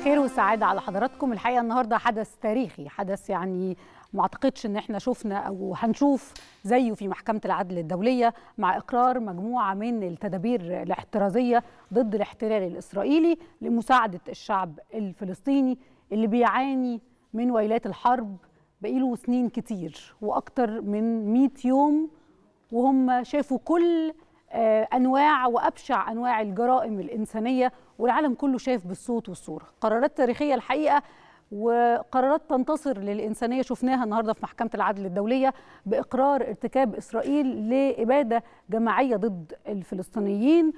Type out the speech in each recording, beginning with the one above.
الخير والسعادة على حضراتكم الحقيقة النهاردة حدث تاريخي حدث يعني ما اعتقدش ان احنا شفنا او هنشوف زيه في محكمة العدل الدولية مع اقرار مجموعة من التدابير الاحترازية ضد الاحتلال الاسرائيلي لمساعدة الشعب الفلسطيني اللي بيعاني من ويلات الحرب بقيله سنين كتير واكتر من 100 يوم وهم شافوا كل انواع وابشع انواع الجرائم الانسانيه والعالم كله شاف بالصوت والصوره قرارات تاريخيه الحقيقه وقرارات تنتصر للإنسانية شفناها النهاردة في محكمة العدل الدولية بإقرار ارتكاب إسرائيل لإبادة جماعية ضد الفلسطينيين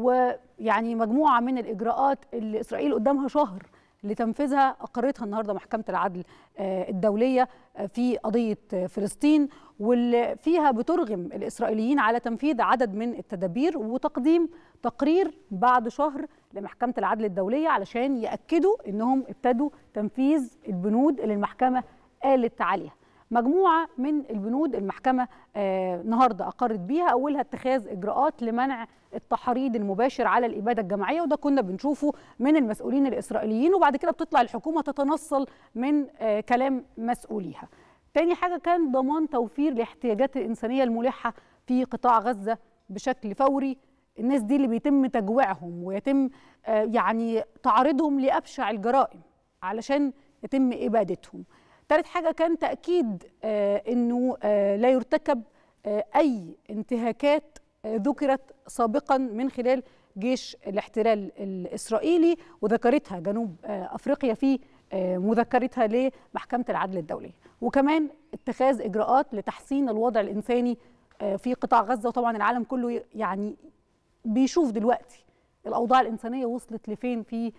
ويعني مجموعة من الإجراءات اللي إسرائيل قدامها شهر لتنفيذها أقرتها النهاردة محكمة العدل الدولية في قضية فلسطين واللي فيها بترغم الإسرائيليين على تنفيذ عدد من التدابير وتقديم تقرير بعد شهر لمحكمة العدل الدولية علشان يأكدوا أنهم ابتدوا تنفيذ البنود اللي المحكمة قالت عليها مجموعة من البنود المحكمة آه النهاردة أقرت بيها أولها اتخاذ إجراءات لمنع التحريض المباشر على الإبادة الجماعية وده كنا بنشوفه من المسؤولين الإسرائيليين وبعد كده بتطلع الحكومة تتنصل من آه كلام مسؤوليها تاني حاجة كان ضمان توفير الاحتياجات الإنسانية الملحة في قطاع غزة بشكل فوري الناس دي اللي بيتم تجويعهم ويتم آه يعني تعريضهم لأبشع الجرائم علشان يتم إبادتهم ثالث حاجة كان تأكيد آه أنه آه لا يرتكب آه أي انتهاكات ذكرت سابقا من خلال جيش الاحتلال الإسرائيلي وذكرتها جنوب أفريقيا في مذكرتها لمحكمة العدل الدولية وكمان اتخاذ إجراءات لتحسين الوضع الإنساني في قطاع غزة وطبعا العالم كله يعني بيشوف دلوقتي الأوضاع الإنسانية وصلت لفين في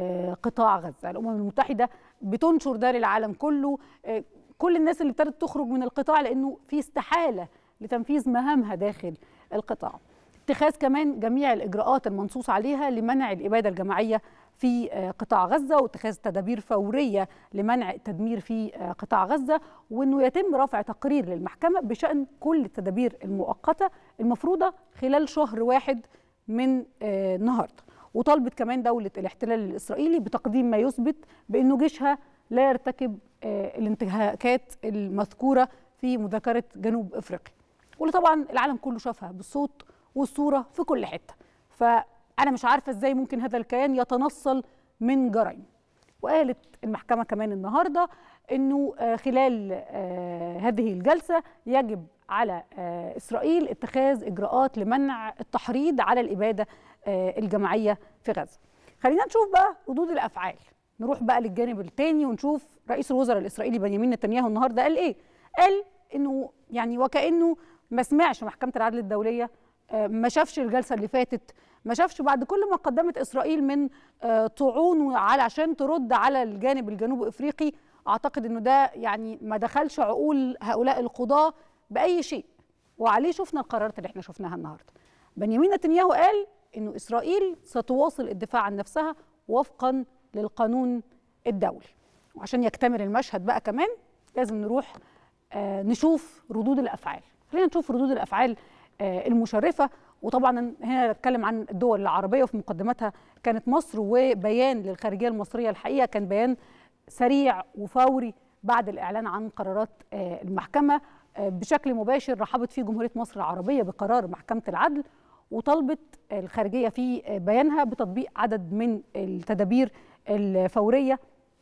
قطاع غزة الأمم المتحدة بتنشر ده للعالم كله كل الناس اللي ابتدت تخرج من القطاع لأنه في استحالة لتنفيذ مهامها داخل القطاع اتخاذ كمان جميع الإجراءات المنصوص عليها لمنع الإبادة الجماعية في قطاع غزة واتخاذ تدابير فورية لمنع التدمير في قطاع غزة وأنه يتم رفع تقرير للمحكمة بشأن كل التدابير المؤقتة المفروضة خلال شهر واحد من النهارده وطالبت كمان دولة الاحتلال الإسرائيلي بتقديم ما يثبت بأنه جيشها لا يرتكب الانتهاكات المذكورة في مذكرة جنوب أفريقيا واللي طبعا العالم كله شافها بالصوت والصورة في كل حتة فأنا مش عارفة إزاي ممكن هذا الكيان يتنصل من جرائم وقالت المحكمة كمان النهاردة أنه خلال هذه الجلسة يجب على إسرائيل اتخاذ إجراءات لمنع التحريض على الإبادة الجماعية في غزة خلينا نشوف بقى ردود الأفعال نروح بقى للجانب الثاني ونشوف رئيس الوزراء الإسرائيلي بنيامين نتنياهو النهاردة قال إيه قال إنه يعني وكأنه ما سمعش محكمة العدل الدولية ما شافش الجلسة اللي فاتت ما شافش بعد كل ما قدمت إسرائيل من طعون على عشان ترد على الجانب الجنوب إفريقي أعتقد إنه ده يعني ما دخلش عقول هؤلاء القضاة بأي شيء وعليه شفنا القرارات اللي احنا شفناها النهارده بنيامين نتنياهو قال انه اسرائيل ستواصل الدفاع عن نفسها وفقا للقانون الدولي وعشان يكتمل المشهد بقى كمان لازم نروح آه نشوف ردود الافعال خلينا نشوف ردود الافعال آه المشرفه وطبعا هنا نتكلم عن الدول العربيه وفي مقدمتها كانت مصر وبيان للخارجيه المصريه الحقيقه كان بيان سريع وفوري بعد الاعلان عن قرارات آه المحكمه بشكل مباشر رحبت فيه جمهوريه مصر العربيه بقرار محكمه العدل وطالبت الخارجيه في بيانها بتطبيق عدد من التدابير الفوريه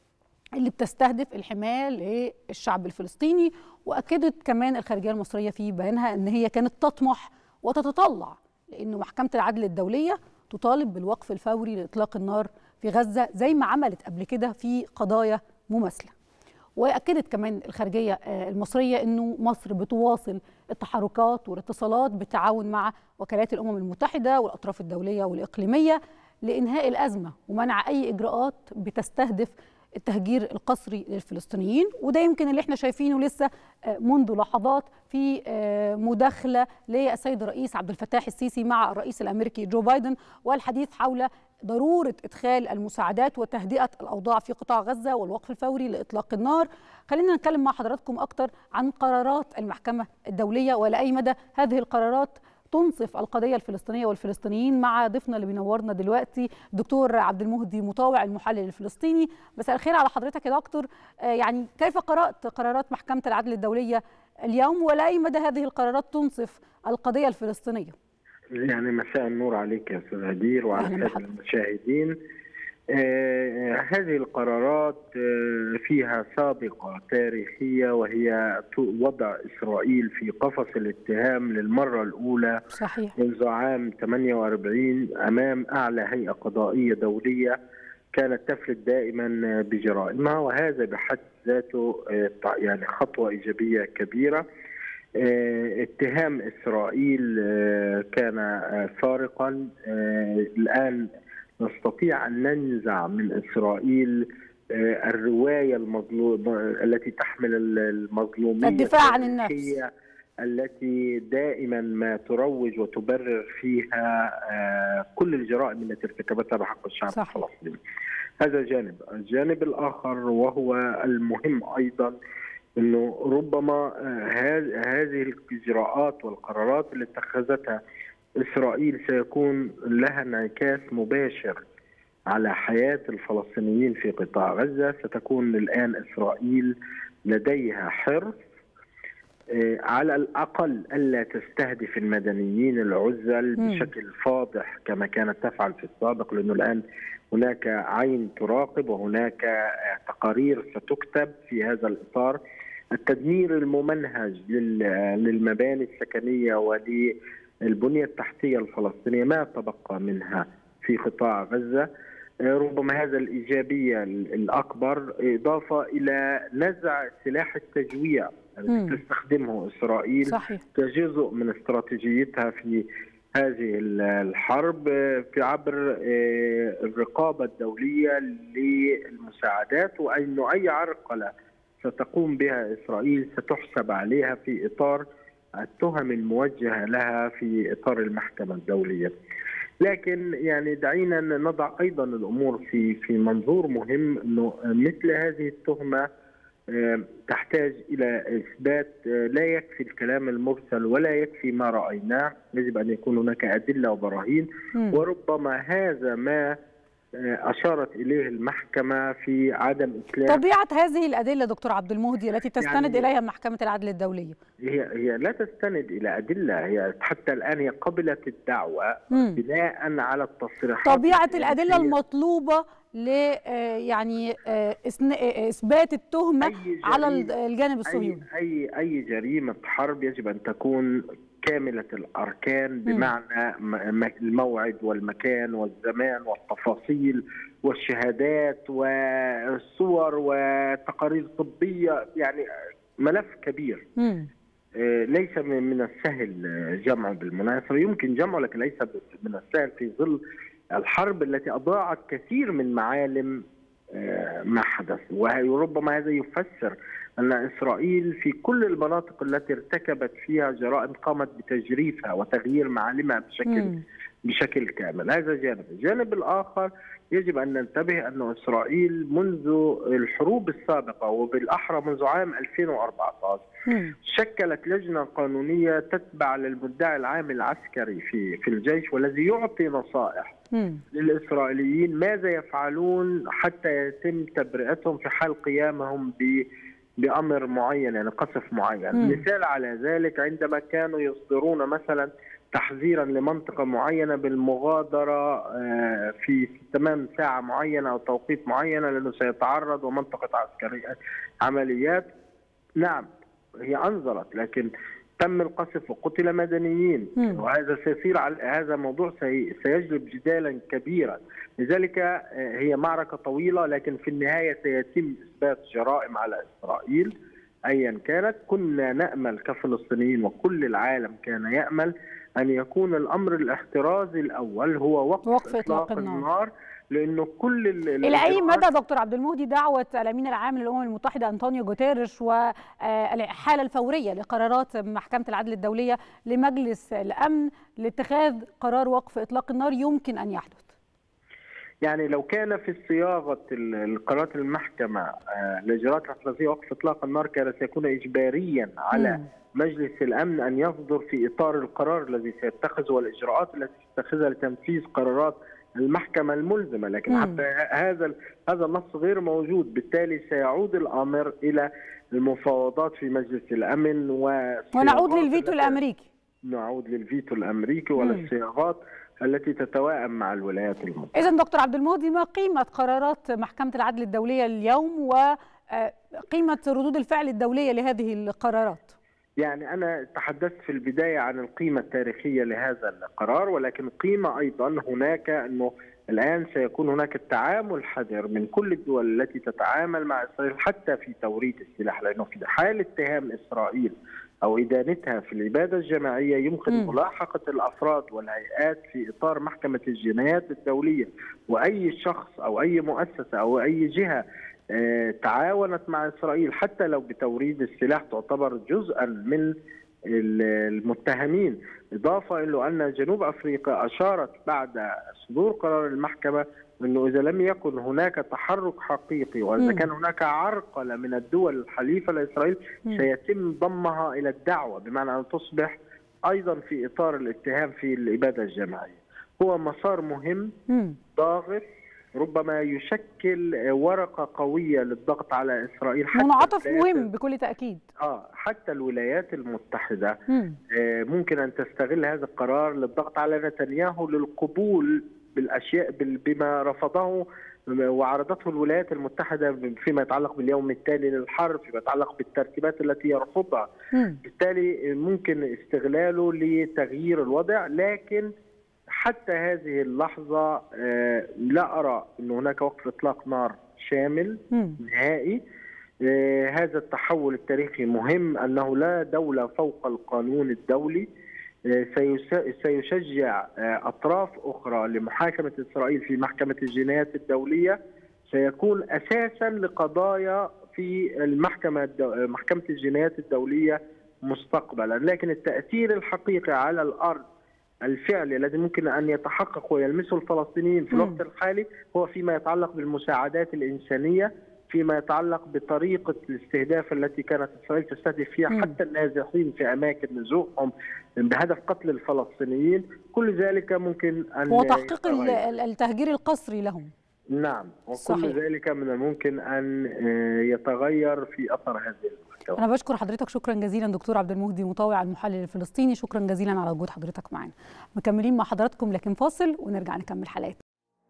اللي بتستهدف الحمايه للشعب الفلسطيني واكدت كمان الخارجيه المصريه في بيانها ان هي كانت تطمح وتتطلع لانه محكمه العدل الدوليه تطالب بالوقف الفوري لاطلاق النار في غزه زي ما عملت قبل كده في قضايا مماثله واكدت كمان الخارجيه المصريه انه مصر بتواصل التحركات والاتصالات بالتعاون مع وكالات الامم المتحده والاطراف الدوليه والاقليميه لانهاء الازمه ومنع اي اجراءات بتستهدف التهجير القسري للفلسطينيين وده يمكن اللي احنا شايفينه لسه منذ لحظات في مداخله للسيد الرئيس عبد الفتاح السيسي مع الرئيس الامريكي جو بايدن والحديث حول ضروره ادخال المساعدات وتهدئه الاوضاع في قطاع غزه والوقف الفوري لاطلاق النار. خلينا نتكلم مع حضراتكم اكتر عن قرارات المحكمه الدوليه ولا اي مدى هذه القرارات تنصف القضيه الفلسطينيه والفلسطينيين مع ضيفنا اللي بينورنا دلوقتي الدكتور عبد المهدي مطاوع المحلل الفلسطيني مساء الخير على حضرتك يا دكتور يعني كيف قرات قرارات محكمه العدل الدوليه اليوم ولا اي مدى هذه القرارات تنصف القضيه الفلسطينيه يعني مساء النور عليك يا استاذ هدير وعلى الساده المشاهدين آه هذه القرارات آه فيها سابقة تاريخية وهي وضع إسرائيل في قفص الاتهام للمرة الأولى صحيح. منذ عام 48 أمام أعلى هيئة قضائية دولية كانت تفلت دائما بجرائمها وهذا بحد ذاته آه يعني خطوة إيجابية كبيرة اتهام إسرائيل كان فارقا الآن نستطيع ان ننزع من اسرائيل الروايه المظلومه التي تحمل المظلوميه الدفاع عن النفس التي دائما ما تروج وتبرر فيها كل الجرائم التي ارتكبتها بحق الشعب صحيح. الفلسطيني. هذا جانب، الجانب الاخر وهو المهم ايضا انه ربما هذه الاجراءات والقرارات اللي اتخذتها اسرائيل سيكون لها انعكاس مباشر على حياه الفلسطينيين في قطاع غزه، ستكون الان اسرائيل لديها حرص على الاقل الا تستهدف المدنيين العزل بشكل فاضح كما كانت تفعل في السابق لانه الان هناك عين تراقب وهناك تقارير ستكتب في هذا الاطار التدمير الممنهج للمباني السكنيه ول البنية التحتية الفلسطينية ما تبقى منها في قطاع غزة ربما هذا الإيجابية الأكبر إضافة إلى نزع سلاح التجويع الذي تستخدمه إسرائيل صحيح. كجزء من استراتيجيتها في هذه الحرب في عبر الرقابة الدولية للمساعدات وأنه أي عرقلة ستقوم بها إسرائيل ستحسب عليها في إطار التهم الموجهه لها في اطار المحكمه الدوليه. لكن يعني دعينا نضع ايضا الامور في في منظور مهم انه مثل هذه التهمه تحتاج الى اثبات لا يكفي الكلام المرسل ولا يكفي ما رايناه، يجب ان يكون هناك ادله وبراهين وربما هذا ما اشارت اليه المحكمه في عدم اسلام طبيعه هذه الادله دكتور عبد المهدي التي تستند يعني اليها محكمه العدل الدوليه هي هي لا تستند الى ادله هي حتى الان هي قبلت الدعوه مم. بناء على التصريحات طبيعه الادله المطلوبه ل يعني اثبات التهمه على الجانب الصهيوني اي اي جريمه حرب يجب ان تكون كاملة الأركان بمعنى الموعد والمكان والزمان والتفاصيل والشهادات والصور والتقارير طبية يعني ملف كبير م. ليس من السهل جمعه بالمناسبة يمكن جمعه لكن ليس من السهل في ظل الحرب التي أضاعت كثير من معالم ما حدث وربما هذا يفسر أن إسرائيل في كل المناطق التي ارتكبت فيها جرائم قامت بتجريفها وتغيير معالمها بشكل م. بشكل كامل هذا جانب الجانب الآخر يجب أن ننتبه أن إسرائيل منذ الحروب السابقة وبالأحرى منذ عام 2014 م. شكلت لجنة قانونية تتبع للمدعي العام العسكري في في الجيش والذي يعطي نصائح م. للإسرائيليين ماذا يفعلون حتى يتم تبرئتهم في حال قيامهم ب بامر معين يعني قصف معين مم. مثال على ذلك عندما كانوا يصدرون مثلا تحذيرا لمنطقه معينه بالمغادره في تمام ساعه معينه او توقيت معينه لانه سيتعرض ومنطقه عسكريه عمليات نعم هي انظرت لكن تم القصف وقتل مدنيين مم. وهذا سيصير على هذا موضوع سي سيجلب جدالا كبيرا لذلك هي معركة طويلة لكن في النهاية سيتم إثبات جرائم على إسرائيل أيا كانت كنا نأمل كفلسطينيين وكل العالم كان يأمل أن يكون الأمر الاحترازي الأول هو وقف, وقف إطلاق النار, النار لانه كل الى اي مدى دكتور عبد المهدي دعوه الامين العام للامم المتحده انطونيو جوتيريش والحاله الفوريه لقرارات محكمه العدل الدوليه لمجلس الامن لاتخاذ قرار وقف اطلاق النار يمكن ان يحدث؟ يعني لو كان في صياغه القرارات المحكمه الاجراءات الاحترازيه وقف اطلاق النار كان سيكون اجباريا على م. مجلس الامن ان يصدر في اطار القرار الذي سيتخذه والاجراءات التي سيتخذها لتنفيذ قرارات المحكمه الملزمه لكن مم. حتى هذا هذا النص غير موجود بالتالي سيعود الامر الى المفاوضات في مجلس الامن ونعود للفيتو الامريكي نعود للفيتو الامريكي والصياغات التي تتوائم مع الولايات المتحده. اذا دكتور عبد المهدي ما قيمه قرارات محكمه العدل الدوليه اليوم وقيمه ردود الفعل الدوليه لهذه القرارات؟ يعني أنا تحدثت في البداية عن القيمة التاريخية لهذا القرار ولكن قيمة أيضا هناك أنه الآن سيكون هناك التعامل حذر من كل الدول التي تتعامل مع إسرائيل حتى في توريد السلاح لأنه في حال اتهام إسرائيل أو إدانتها في الإبادة الجماعية يمكن م. ملاحقة الأفراد والهيئات في إطار محكمة الجنايات الدولية وأي شخص أو أي مؤسسة أو أي جهة تعاونت مع اسرائيل حتى لو بتوريد السلاح تعتبر جزءا من المتهمين اضافه الى ان جنوب افريقيا اشارت بعد صدور قرار المحكمه انه اذا لم يكن هناك تحرك حقيقي واذا كان هناك عرقله من الدول الحليفه لاسرائيل سيتم ضمها الى الدعوه بمعنى ان تصبح ايضا في اطار الاتهام في الاباده الجماعيه. هو مسار مهم ضاغط ربما يشكل ورقه قويه للضغط على اسرائيل حتى منعطف مهم بكل تاكيد اه حتى الولايات المتحده آه ممكن ان تستغل هذا القرار للضغط على نتنياهو للقبول بالاشياء بما رفضه وعرضته الولايات المتحده فيما يتعلق باليوم التالي للحرب فيما يتعلق بالترتيبات التي يرفضها بالتالي ممكن استغلاله لتغيير الوضع لكن حتى هذه اللحظة لا أرى أن هناك وقف إطلاق نار شامل نهائي هذا التحول التاريخي مهم أنه لا دولة فوق القانون الدولي سيشجع أطراف أخرى لمحاكمة إسرائيل في محكمة الجنايات الدولية سيكون أساسا لقضايا في المحكمة محكمة الجنايات الدولية مستقبلا لكن التأثير الحقيقي على الأرض الفعلي الذي ممكن ان يتحقق ويلمسه الفلسطينيين في الوقت الحالي هو فيما يتعلق بالمساعدات الانسانيه فيما يتعلق بطريقه الاستهداف التي كانت اسرائيل تستهدف فيها م. حتى النازحين في اماكن نزوحهم بهدف قتل الفلسطينيين، كل ذلك ممكن ان وتحقيق التهجير القسري لهم. نعم وكل صحيح. ذلك من الممكن ان يتغير في اثر هذه المحتوى. انا بشكر حضرتك شكرا جزيلا دكتور عبد المهدي مطاوع المحلل الفلسطيني شكرا جزيلا على وجود حضرتك معنا مكملين مع حضراتكم لكن فاصل ونرجع نكمل حلقتنا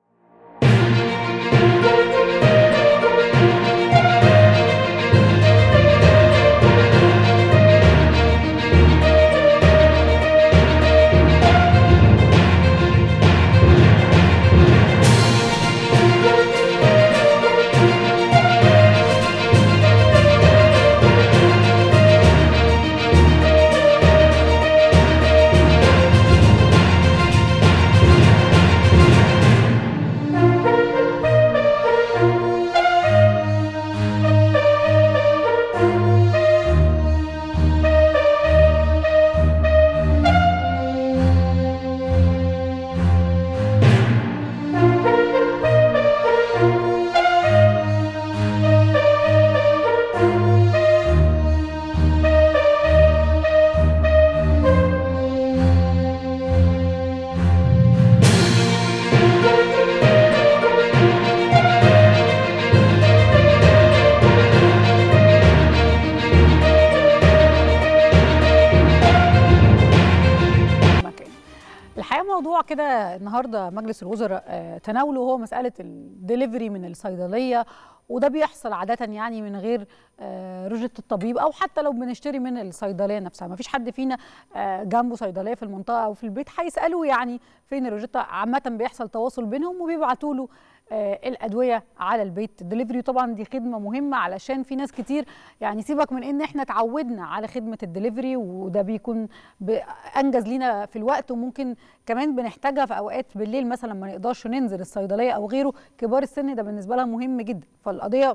كده النهارده مجلس الوزراء تناوله هو مساله الدليفري من الصيدليه وده بيحصل عاده يعني من غير رجة الطبيب او حتى لو بنشتري من الصيدليه نفسها ما فيش حد فينا جنبه صيدليه في المنطقه او في البيت هيسالوا يعني فين الروجيتا عامه بيحصل تواصل بينهم وبيبعتوا له الادويه على البيت الدليفري طبعا دي خدمه مهمه علشان في ناس كتير يعني سيبك من ان احنا اتعودنا على خدمه الدليفري وده بيكون انجز لينا في الوقت وممكن كمان بنحتاجها في اوقات بالليل مثلا ما نقدرش ننزل الصيدليه او غيره كبار السن ده بالنسبه لها مهم جدا فالقضيه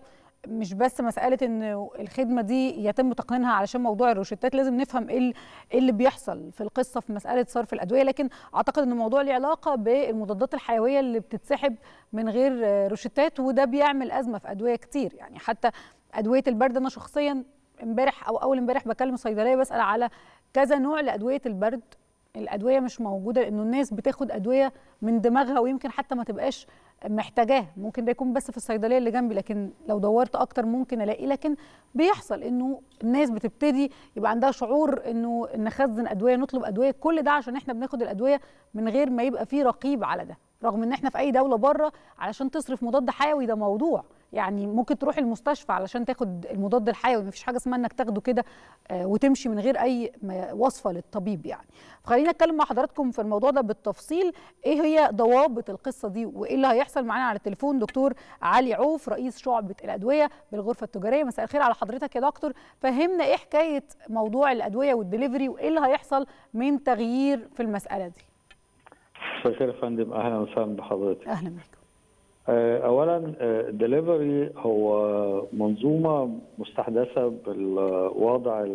مش بس مساله ان الخدمه دي يتم تقنينها علشان موضوع الروشتات لازم نفهم ايه اللي بيحصل في القصه في مساله صرف الادويه لكن اعتقد ان الموضوع له علاقه بالمضادات الحيويه اللي بتتسحب من غير روشتات وده بيعمل ازمه في ادويه كتير يعني حتى ادويه البرد انا شخصيا امبارح او اول امبارح بكلم صيدليه بسال على كذا نوع لادويه البرد الادويه مش موجوده لانه الناس بتاخد ادويه من دماغها ويمكن حتى ما تبقاش محتاجاه ممكن ده يكون بس في الصيدليه اللي جنبي لكن لو دورت اكتر ممكن الاقي لكن بيحصل انه الناس بتبتدي يبقى عندها شعور انه نخزن ادويه نطلب ادويه كل ده عشان احنا بناخد الادويه من غير ما يبقى في رقيب على ده رغم ان احنا في اي دوله بره علشان تصرف مضاد حيوي ده موضوع يعني ممكن تروح المستشفى علشان تاخد المضاد الحيوي مفيش حاجه اسمها انك تاخده كده وتمشي من غير اي وصفه للطبيب يعني فخلينا نتكلم مع حضراتكم في الموضوع ده بالتفصيل ايه هي ضوابط القصه دي وايه اللي هيحصل معانا على التليفون دكتور علي عوف رئيس شعبه الادويه بالغرفه التجاريه مساء الخير على حضرتك يا دكتور فهمنا ايه حكايه موضوع الادويه والدليفري وايه اللي هيحصل من تغيير في المساله دي مساء الخير يا فندم اهلا وسهلا بحضرتك اهلا بك اولا الدليفري هو منظومه مستحدثه بالوضع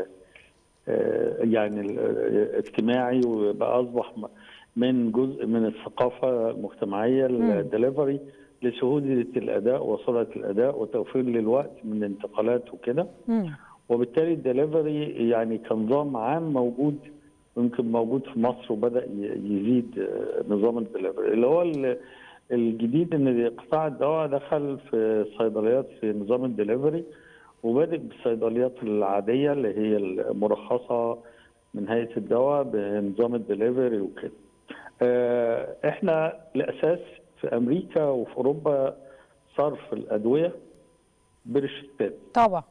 يعني الاجتماعي وبقى اصبح من جزء من الثقافه المجتمعيه الدليفري لسهوله الاداء وسرعه الاداء وتوفير للوقت من الانتقالات وكده وبالتالي الدليفري يعني كنظام عام موجود يمكن موجود في مصر وبدا يزيد نظام الدليفري اللي هو الجديد ان قطاع الدواء دخل في الصيدليات في نظام الدليفري وبادئ بالصيدليات العاديه اللي هي المرخصه من هيئه الدواء بنظام الدليفري وكده. احنا الاساس في امريكا وفي اوروبا صرف الادويه برشتات. طبعا.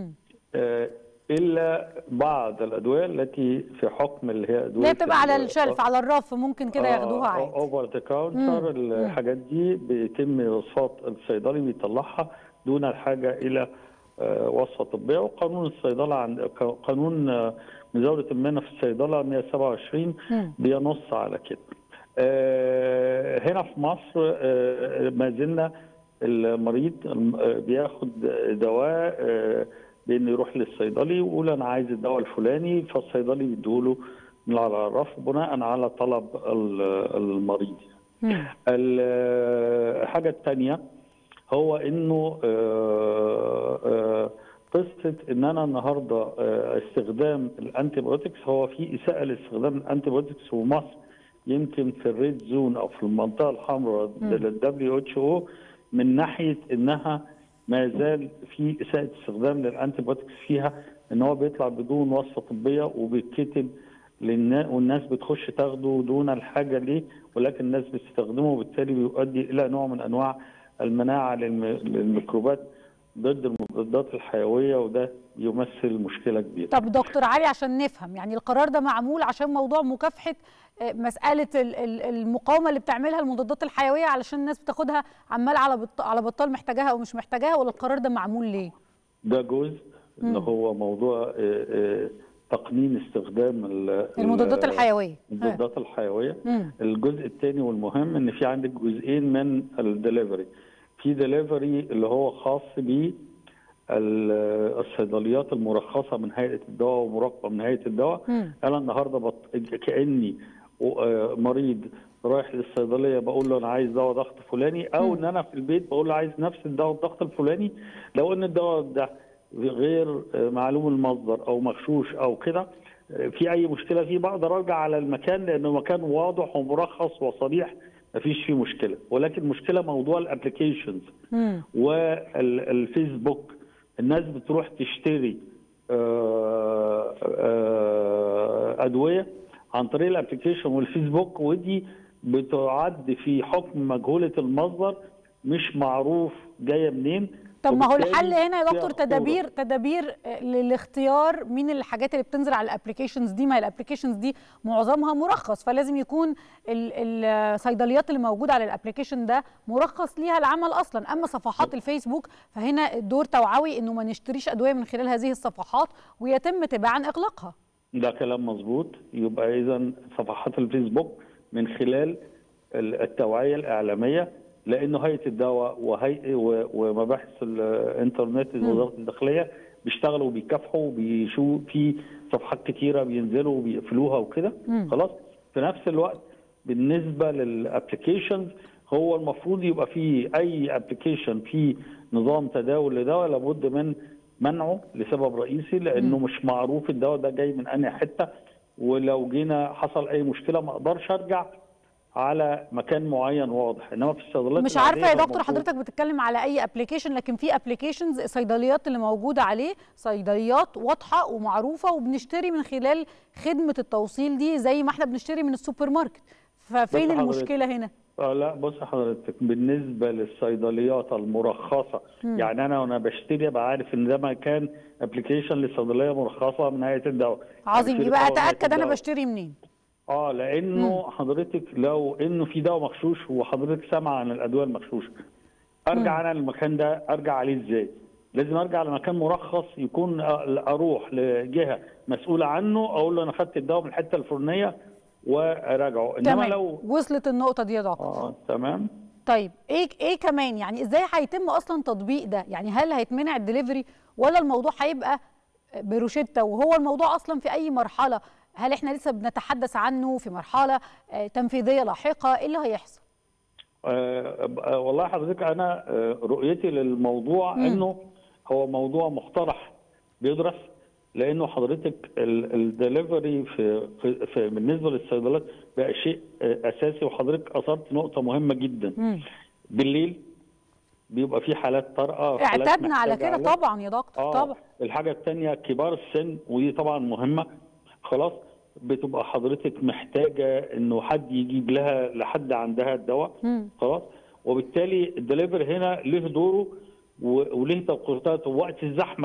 الا بعض الادويه التي في حكم اللي هي ادويه اللي بتبقى على الشلف على الرف ممكن كده ياخدوها عادي اوفر ذا كاونتر الحاجات دي بيتم وصفات الصيدلي بيطلعها دون الحاجه الى وصفه طبيه وقانون الصيدله عند قانون مزاوله المهنه في الصيدله 127 بينص على كده. هنا في مصر ما زلنا المريض بياخد دواء بانه يروح للصيدلي ويقول انا عايز الدواء الفلاني فالصيدلي بيديهوله من على الرف بناء على طلب المريض. الحاجه الثانيه هو انه قصه ان انا النهارده استخدام الانتي بايوتكس هو في اساءه لاستخدام الانتي بايوتكس في مصر يمكن في الريد زون او في المنطقه الحمراء للدبليو اتش او من ناحيه انها ما زال في اساءه استخدام للانتي بايوتكس فيها ان هو بيطلع بدون وصفه طبيه وبيتكتب للناس والناس بتخش تاخده دون الحاجه ليه ولكن الناس بتستخدمه وبالتالي بيؤدي الى نوع من انواع المناعه للميكروبات ضد المضادات الحيويه وده يمثل مشكله كبيره. طب دكتور علي عشان نفهم يعني القرار ده معمول عشان موضوع مكافحه مساله المقاومه اللي بتعملها المضادات الحيويه علشان الناس بتاخدها عمال على على بطال محتاجاها او مش محتاجاها ولا القرار ده معمول ليه؟ ده جزء ان هو موضوع تقنين استخدام المضادات الحيويه المضادات الحيويه الجزء الثاني والمهم ان في عندك جزئين من الدليفري في دليفري اللي هو خاص ب الصيدليات المرخصه من هيئه الدواء ومراقبه من هيئه الدواء انا النهارده بط... كاني مريض رايح للصيدليه بقول له انا عايز دواء ضغط فلاني او ان انا في البيت بقول له عايز نفس الدواء الضغط الفلاني لو ان الدواء ده غير معلوم المصدر او مغشوش او كده في اي مشكله فيه بقدر ارجع على المكان لانه مكان واضح ومرخص وصريح مفيش فيه مشكله ولكن مشكله موضوع الابلكيشنز والفيسبوك الناس بتروح تشتري ادويه عن طريق الابلكيشن والفيسبوك ودي بتعد في حكم مجهوله المصدر مش معروف جايه منين طب ما هو الحل هنا يا دكتور تدابير تدابير للاختيار مين الحاجات اللي بتنزل على الابلكيشنز دي ما الابلكيشنز دي معظمها مرخص فلازم يكون الصيدليات اللي موجوده على الابلكيشن ده مرخص ليها العمل اصلا اما صفحات الفيسبوك فهنا الدور توعوي انه ما نشتريش ادويه من خلال هذه الصفحات ويتم تباعا اغلاقها ده كلام مظبوط يبقى اذا صفحات الفيسبوك من خلال التوعيه الاعلاميه لانه هيئه الدواء وهيئه ومباحث الانترنت وزاره الداخليه بيشتغلوا وبيكافحوا وبيشوفوا في صفحات كتيره بينزلوا وبيقفلوها وكده خلاص في نفس الوقت بالنسبه للابلكيشنز هو المفروض يبقى في اي ابلكيشن في نظام تداول لدواء لابد من منعه لسبب رئيسي لانه م. مش معروف الدواء ده جاي من انهي حته ولو جينا حصل اي مشكله ما اقدرش ارجع على مكان معين واضح انما في الصيدليات مش عارفه يا دكتور حضرتك بتتكلم على اي ابلكيشن لكن في ابلكيشنز الصيدليات اللي موجوده عليه صيدليات واضحه ومعروفه وبنشتري من خلال خدمه التوصيل دي زي ما احنا بنشتري من السوبر ماركت ففين المشكله هنا اه لا بص حضرتك بالنسبه للصيدليات المرخصه م. يعني انا وانا بشتري ابقى عارف ان ده مكان ابلكيشن لصيدليه مرخصه من هيئه الدواء عظيم يبقى اتاكد انا بشتري منين اه لانه م. حضرتك لو انه في دواء مغشوش وحضرتك سامع عن الادويه المغشوشه ارجع م. انا للمكان ده ارجع عليه ازاي؟ لازم ارجع لمكان مرخص يكون اروح لجهه مسؤوله عنه اقول له انا خدت الدواء من الحته الفلانيه وراجعه انما تمام. لو وصلت النقطه دي يا دكتور اه تمام طيب ايه ايه كمان يعني ازاي هيتم اصلا تطبيق ده يعني هل هيتمنع الدليفري ولا الموضوع هيبقى بروشته وهو الموضوع اصلا في اي مرحله هل احنا لسه بنتحدث عنه في مرحله تنفيذيه لاحقه ايه اللي هيحصل أه والله حضرتك انا رؤيتي للموضوع م. انه هو موضوع مقترح بيدرس لانه حضرتك الدليفري في, في, في بالنسبه للصيدليات بقى شيء اساسي وحضرتك اثرت نقطه مهمه جدا مم. بالليل بيبقى في حالات طارئه اعتدنا على كده طبعا يا دكتور آه طبعا الحاجه الثانيه كبار السن ودي طبعا مهمه خلاص بتبقى حضرتك محتاجه انه حد يجيب لها لحد عندها الدواء مم. خلاص وبالتالي الدليفري هنا له دوره وله توقيتاته وقت الزحمه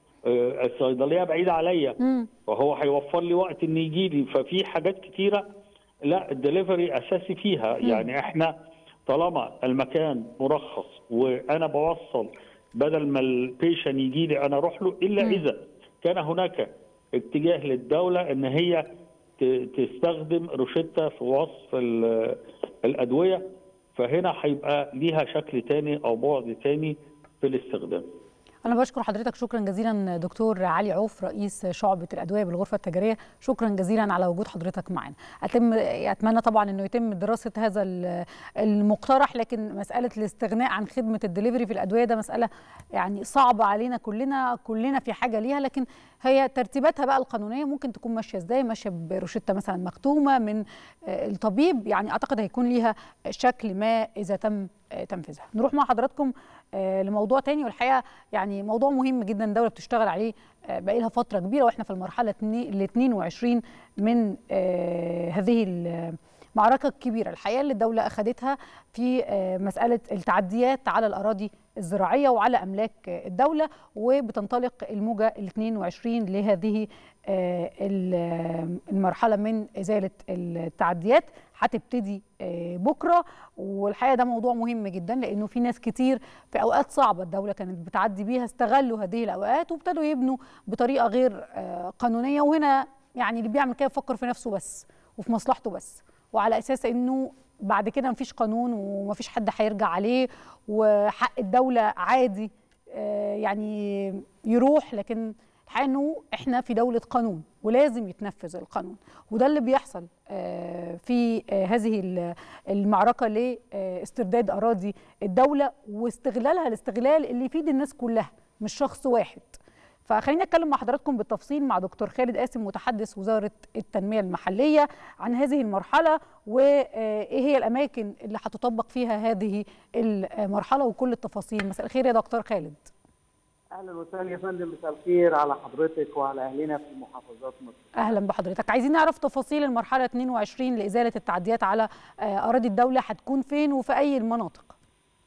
الصيدليه بعيده عليا فهو هيوفر لي وقت ان يجي لي ففي حاجات كتيره لا الدليفري اساسي فيها مم. يعني احنا طالما المكان مرخص وانا بوصل بدل ما البيشن يجي لي انا اروح له الا مم. اذا كان هناك اتجاه للدوله ان هي ت- تستخدم روشته في وصف ال- الادويه فهنا هيبقى ليها شكل تاني او بعد تاني في الاستخدام أنا بشكر حضرتك شكرا جزيلا دكتور علي عوف رئيس شعبة الأدوية بالغرفة التجارية شكرا جزيلا على وجود حضرتك معنا أتم أتمنى طبعا أنه يتم دراسة هذا ال- المقترح لكن مسألة الاستغناء عن خدمة الدليفري في الأدوية ده مسألة يعني صعبة علينا كلنا كلنا في حاجة ليها لكن هي ترتيباتها بقى القانونية ممكن تكون ماشية ازاي ماشية بروشتة مثلا مختومة من آه، الطبيب يعني أعتقد هيكون ليها شكل ما إذا تم آه، تنفيذها نروح مع حضراتكم آه، لموضوع تاني والحقيقة يعني موضوع مهم جدا الدولة بتشتغل عليه آه، بقى لها فترة كبيرة واحنا في المرحلة ال 22 من آه، هذه المعركة الكبيرة الحقيقة اللي الدولة أخذتها في آه، مسألة التعديات على الأراضي الزراعية وعلى أملاك آه، الدولة وبتنطلق الموجة ال 22 لهذه آه، ال- المرحلة من إزالة التعديات هتبتدي آه، بكرة والحقيقة ده موضوع مهم جدا لأنه في ناس كتير في أوقات صعبة الدولة كانت بتعدي بيها استغلوا هذه الأوقات وابتدوا يبنوا بطريقة غير آه، قانونية وهنا يعني اللي بيعمل كده بيفكر في نفسه بس وفي مصلحته بس وعلى أساس إنه بعد كده مفيش قانون ومفيش حد هيرجع عليه وحق الدولة عادي آه، يعني يروح لكن الحقيقه انه احنا في دوله قانون ولازم يتنفذ القانون وده اللي بيحصل آه، في آه، هذه ال- المعركه لاسترداد اراضي الدوله واستغلالها الاستغلال اللي يفيد الناس كلها مش شخص واحد فخلينا اتكلم مع حضراتكم بالتفصيل مع دكتور خالد قاسم متحدث وزاره التنميه المحليه عن هذه المرحله وايه هي الاماكن اللي هتطبق فيها هذه المرحله وكل التفاصيل مساء الخير يا دكتور خالد اهلا وسهلا يا فندم مساء الخير على حضرتك وعلى اهلنا في محافظات مصر. اهلا بحضرتك عايزين نعرف تفاصيل المرحله 22 لازاله التعديات على آه، اراضي الدوله هتكون فين وفي اي المناطق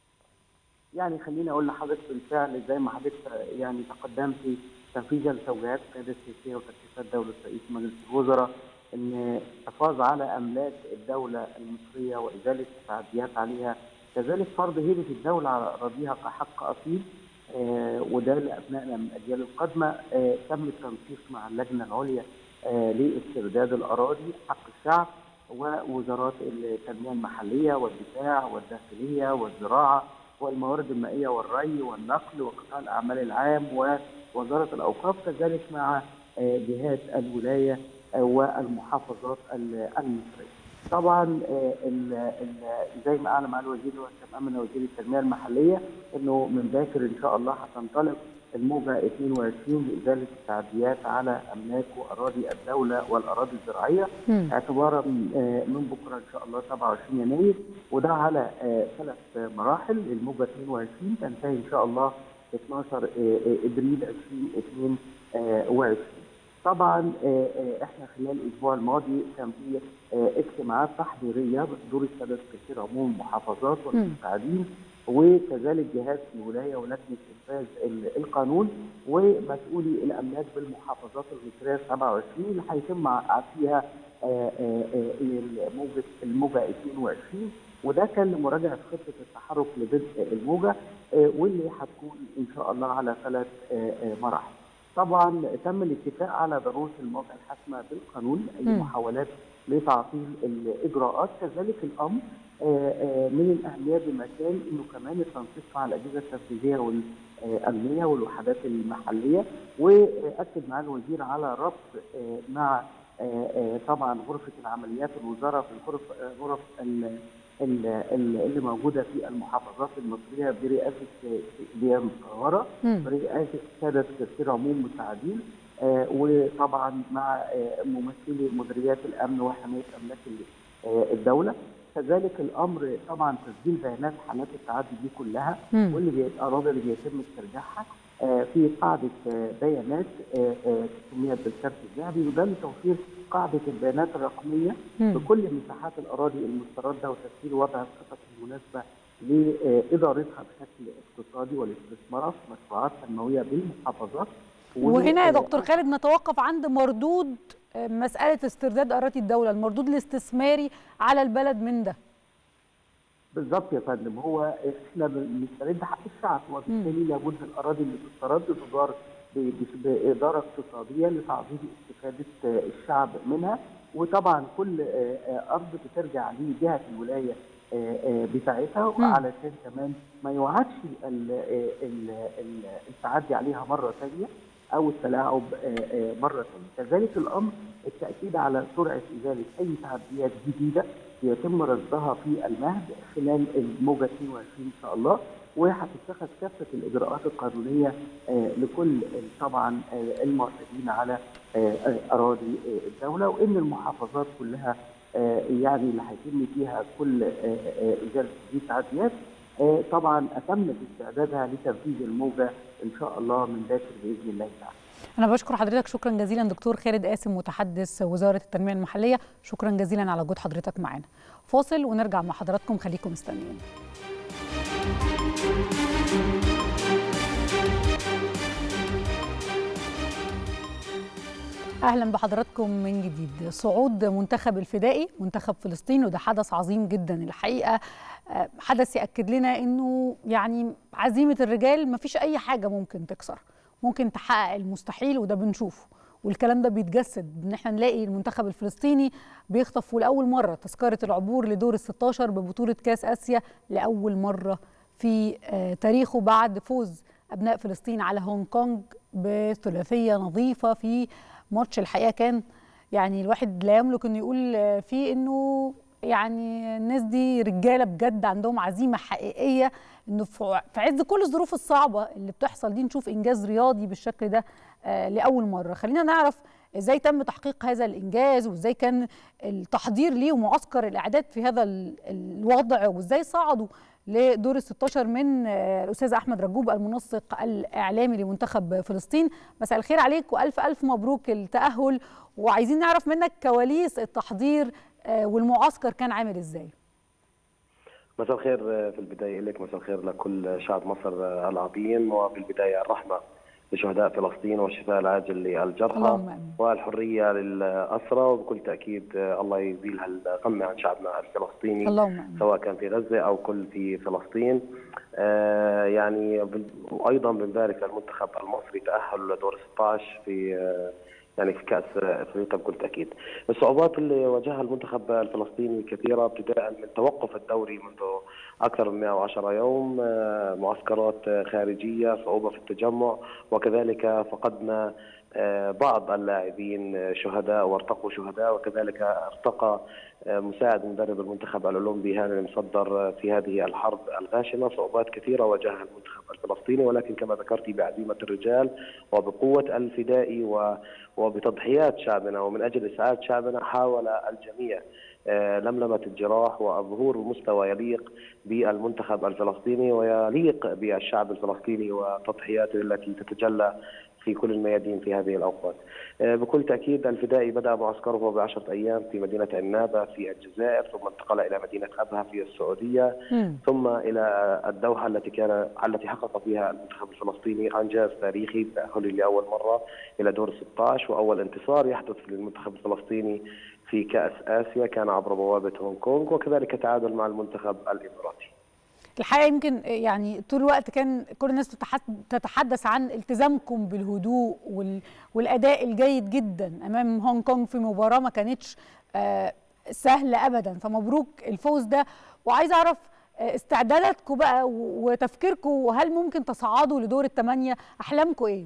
يعني خليني اقول لحضرتك بالفعل زي ما حضرتك يعني تقدمت تنفيذا لتوجيهات القياده السياسيه وتكليفات دوله رئيس مجلس الوزراء ان الحفاظ على املاك الدوله المصريه وازاله التعديات عليها كذلك فرض هيبه الدوله على اراضيها كحق اصيل آه وده لابنائنا من الاجيال القادمه آه تم التنسيق مع اللجنه العليا آه لاسترداد الاراضي حق الشعب ووزارات التنميه المحليه والدفاع والداخليه والزراعه والموارد المائيه والري والنقل وقطاع الاعمال العام ووزاره الاوقاف كذلك مع جهات الولايه والمحافظات المصريه. طبعا زي ما اعلن معالي الوزير وكان وزير التنميه المحليه انه من باكر ان شاء الله هتنطلق الموجه 22 لازاله التعديات على املاك واراضي الدوله والاراضي الزراعيه م. اعتبارا من بكره ان شاء الله 27 يناير وده على ثلاث مراحل الموجه 22 تنتهي ان شاء الله 12 ابريل 2022 طبعا احنا خلال الاسبوع الماضي كان في اجتماعات تحضيريه بحضور الساده سكرتير عموم المحافظات والمساعدين وكذلك جهاز الولايه ولجنه انفاذ القانون ومسؤولي الاملاك بالمحافظات المصريه 27 اللي هيتم فيها موجه الموجه 22 وده كان لمراجعه خطه التحرك لبدء الموجه واللي هتكون ان شاء الله على ثلاث مراحل. طبعا تم الاتفاق على ضروره المواقع الحاسمه بالقانون اي محاولات لتعطيل الاجراءات كذلك الامر من الاهميه بمكان انه كمان التنسيق مع الاجهزه التنفيذيه والامنيه والوحدات المحليه واكد معالي الوزير على ربط مع طبعا غرفه العمليات الوزاره في الغرف غرف اللي موجوده في المحافظات المصريه برئاسه ديان القاهره برئاسه الساده سكرتير عموم مساعدين آه وطبعا مع آه ممثلي مديريات الامن وحمايه املاك الدوله كذلك الامر طبعا تسجيل بيانات حالات التعدي دي كلها م. واللي الاراضي اللي بيتم استرجاعها آه في قاعده بيانات تسميها بالكارت الذهبي وده لتوفير قاعده البيانات الرقميه بكل مساحات الاراضي المسترده وتسجيل وضع الخطط المناسبه لادارتها بشكل اقتصادي والاستثمارات في مشروعات تنمويه بالمحافظات وهنا يا دكتور خالد نتوقف عند مردود مساله استرداد اراضي الدوله المردود الاستثماري على البلد من ده بالظبط يا فندم هو احنا بنسترد حق الشعب وبالتالي لابد الاراضي اللي تسترد تدار باداره اقتصاديه لتعظيم استفاده الشعب منها وطبعا كل ارض بترجع لجهه الولايه بتاعتها وعلشان كمان ما يوعدش التعدي عليها مره ثانيه او التلاعب مره ثانيه، كذلك الامر التاكيد على سرعه ازاله اي تعديات جديده يتم رصدها في المهد خلال الموجه 22 ان شاء الله وهتتخذ كافه الاجراءات القانونيه لكل طبعا المعتدين على اراضي الدوله وان المحافظات كلها يعني اللي هيتم فيها كل ازاله هذه التعديات طبعا اتمت استعدادها لتنفيذ الموجه ان شاء الله من باكر باذن الله تعالى. أنا بشكر حضرتك شكرا جزيلا دكتور خالد قاسم متحدث وزارة التنمية المحلية شكرا جزيلا على وجود حضرتك معانا فاصل ونرجع مع حضراتكم خليكم مستنيين اهلا بحضراتكم من جديد صعود منتخب الفدائي منتخب فلسطين وده حدث عظيم جدا الحقيقه حدث ياكد لنا انه يعني عزيمه الرجال ما فيش اي حاجه ممكن تكسر ممكن تحقق المستحيل وده بنشوفه والكلام ده بيتجسد ان احنا نلاقي المنتخب الفلسطيني بيخطف لاول مره تذكره العبور لدور ال 16 ببطوله كاس اسيا لاول مره في تاريخه بعد فوز ابناء فلسطين على هونج كونج بثلاثيه نظيفه في ماتش الحقيقه كان يعني الواحد لا يملك انه يقول فيه انه يعني الناس دي رجاله بجد عندهم عزيمه حقيقيه انه في عز كل الظروف الصعبه اللي بتحصل دي نشوف انجاز رياضي بالشكل ده آه لاول مره خلينا نعرف ازاي تم تحقيق هذا الانجاز وازاي كان التحضير ليه ومعسكر الاعداد في هذا الوضع وازاي صعدوا لدور ال 16 من الاستاذ احمد رجوب المنسق الاعلامي لمنتخب فلسطين مساء الخير عليك والف الف مبروك التاهل وعايزين نعرف منك كواليس التحضير والمعسكر كان عامل ازاي مساء الخير في البدايه لك مساء الخير لكل شعب مصر العظيم وبالبدايه الرحمه لشهداء فلسطين والشفاء العاجل للجرحى والحريه للاسرى وبكل تاكيد الله يزيل هالغمه عن شعبنا الفلسطيني اللهم سواء كان في غزه او كل في فلسطين آه يعني وايضا بنبارك للمنتخب المصري تاهل لدور 16 في يعني في كاس افريقيا بكل تاكيد. الصعوبات اللي واجهها المنتخب الفلسطيني كثيره ابتداء من توقف الدوري منذ اكثر من 110 يوم معسكرات خارجيه صعوبه في التجمع وكذلك فقدنا بعض اللاعبين شهداء وارتقوا شهداء وكذلك ارتقى مساعد مدرب المنتخب الاولمبي هاني المصدر في هذه الحرب الغاشمه صعوبات كثيره واجهها المنتخب الفلسطيني ولكن كما ذكرت بعزيمه الرجال وبقوه الفدائي وبتضحيات شعبنا ومن اجل اسعاد شعبنا حاول الجميع لملمه الجراح وظهور مستوى يليق بالمنتخب الفلسطيني ويليق بالشعب الفلسطيني وتضحياته التي تتجلى في كل الميادين في هذه الاوقات. بكل تاكيد الفدائي بدا معسكره بعشره ايام في مدينه عنابه في الجزائر ثم انتقل الى مدينه ابها في السعوديه م. ثم الى الدوحه التي كان التي حقق فيها المنتخب الفلسطيني انجاز تاريخي تاهله لاول مره الى دور 16 واول انتصار يحدث للمنتخب الفلسطيني في كاس اسيا كان عبر بوابه هونغ كونغ وكذلك تعادل مع المنتخب الاماراتي. الحقيقه يمكن يعني طول الوقت كان كل الناس تتحدث عن التزامكم بالهدوء والاداء الجيد جدا امام هونج كونج في مباراه ما كانتش سهله ابدا فمبروك الفوز ده وعايز اعرف استعداداتكم بقى وتفكيركم وهل ممكن تصعدوا لدور الثمانيه احلامكم ايه؟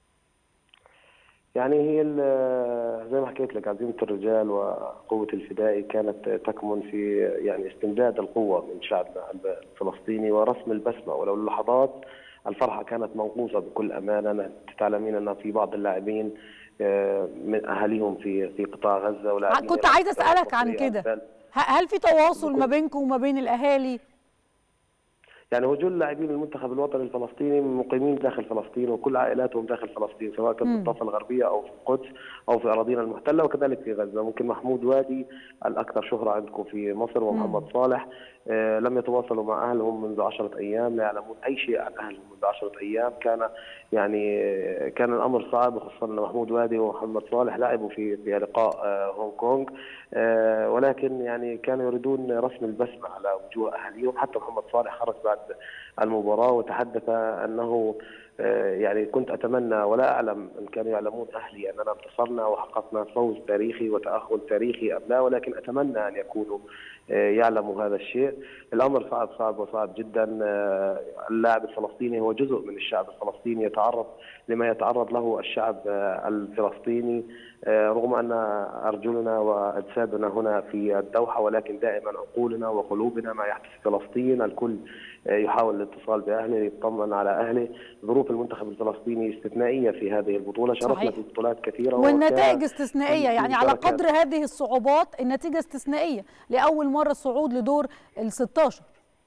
يعني هي زي ما حكيت لك عزيمه الرجال وقوه الفدائي كانت تكمن في يعني استمداد القوه من شعبنا الفلسطيني ورسم البسمه ولو لحظات الفرحه كانت منقوصه بكل امانه تعلمين ان في بعض اللاعبين من اهاليهم في في قطاع غزه ولاعبين كنت عايز اسالك عن كده هل في تواصل ما بينكم وما بين الاهالي؟ يعني وجود لاعبين المنتخب الوطني الفلسطيني مقيمين داخل فلسطين وكل عائلاتهم داخل فلسطين سواء كانت في الضفه الغربيه او في القدس او في اراضينا المحتله وكذلك في غزه ممكن محمود وادي الاكثر شهره عندكم في مصر ومحمد صالح آه لم يتواصلوا مع اهلهم منذ عشرة ايام لا يعلمون اي شيء عن اهلهم منذ عشرة ايام كان يعني كان الامر صعب خصوصا ان محمود وادي ومحمد صالح لعبوا في في لقاء آه هونغ كونغ آه ولكن يعني كانوا يريدون رسم البسمه على وجوه اهاليهم حتى محمد صالح خرج بعد المباراه وتحدث انه يعني كنت اتمنى ولا اعلم ان كانوا يعلمون اهلي اننا انتصرنا وحققنا فوز تاريخي وتاهل تاريخي ام لا ولكن اتمنى ان يكونوا يعلموا هذا الشيء، الامر صعب صعب وصعب جدا اللاعب الفلسطيني هو جزء من الشعب الفلسطيني يتعرض لما يتعرض له الشعب الفلسطيني رغم ان ارجلنا واجسادنا هنا في الدوحه ولكن دائما عقولنا وقلوبنا ما يحدث في فلسطين الكل يحاول الاتصال باهله يطمن على اهله ظروف المنتخب الفلسطيني استثنائيه في هذه البطوله شاركنا في بطولات كثيره والنتائج استثنائيه يعني على قدر هذه الصعوبات النتيجه استثنائيه لاول مره الصعود لدور ال 16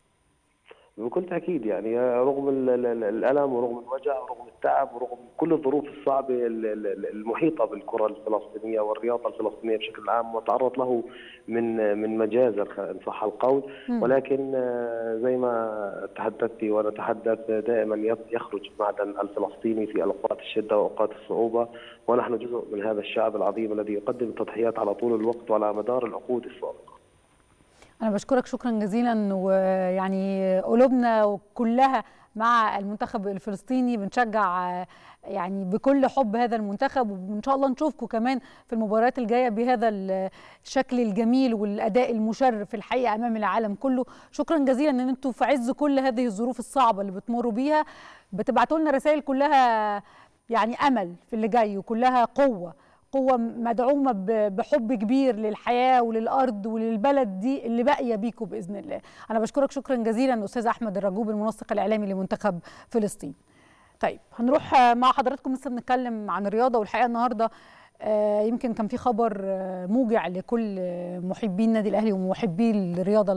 بكل تاكيد يعني رغم الالم ورغم الوجع ورغم التعب ورغم كل الظروف الصعبه المحيطه بالكره الفلسطينيه والرياضه الفلسطينيه بشكل عام وتعرض له من من مجازر ان صح القول ولكن زي ما تحدثت ونتحدث دائما يخرج معدن الفلسطيني في اوقات الشده واوقات الصعوبه ونحن جزء من هذا الشعب العظيم الذي يقدم التضحيات على طول الوقت وعلى مدار العقود السابقه. أنا بشكرك شكرا جزيلا ويعني قلوبنا كلها مع المنتخب الفلسطيني بنشجع يعني بكل حب هذا المنتخب وان شاء الله نشوفكم كمان في المباريات الجايه بهذا الشكل الجميل والاداء المشرف الحقيقه امام العالم كله شكرا جزيلا ان انتم في عز كل هذه الظروف الصعبه اللي بتمروا بيها بتبعتوا لنا رسائل كلها يعني امل في اللي جاي وكلها قوه قوة مدعومة بحب كبير للحياة وللأرض وللبلد دي اللي باقية بيكم بإذن الله أنا بشكرك شكرا جزيلا أستاذ أحمد الرجوب المنسق الإعلامي لمنتخب فلسطين طيب هنروح مع حضراتكم لسه بنتكلم عن الرياضة والحقيقة النهاردة يمكن كان في خبر موجع لكل محبي النادي الاهلي ومحبي الرياضه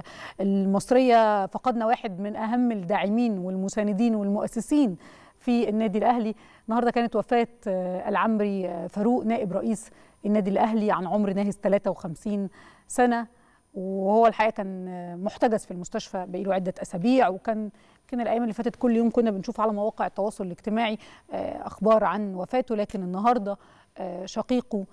المصريه فقدنا واحد من اهم الداعمين والمساندين والمؤسسين في النادي الاهلي النهارده كانت وفاه العمري فاروق نائب رئيس النادي الاهلي عن عمر ناهز 53 سنه وهو الحقيقه كان محتجز في المستشفى بقاله عده اسابيع وكان يمكن الايام اللي فاتت كل يوم كنا بنشوف على مواقع التواصل الاجتماعي اخبار عن وفاته لكن النهارده شقيقه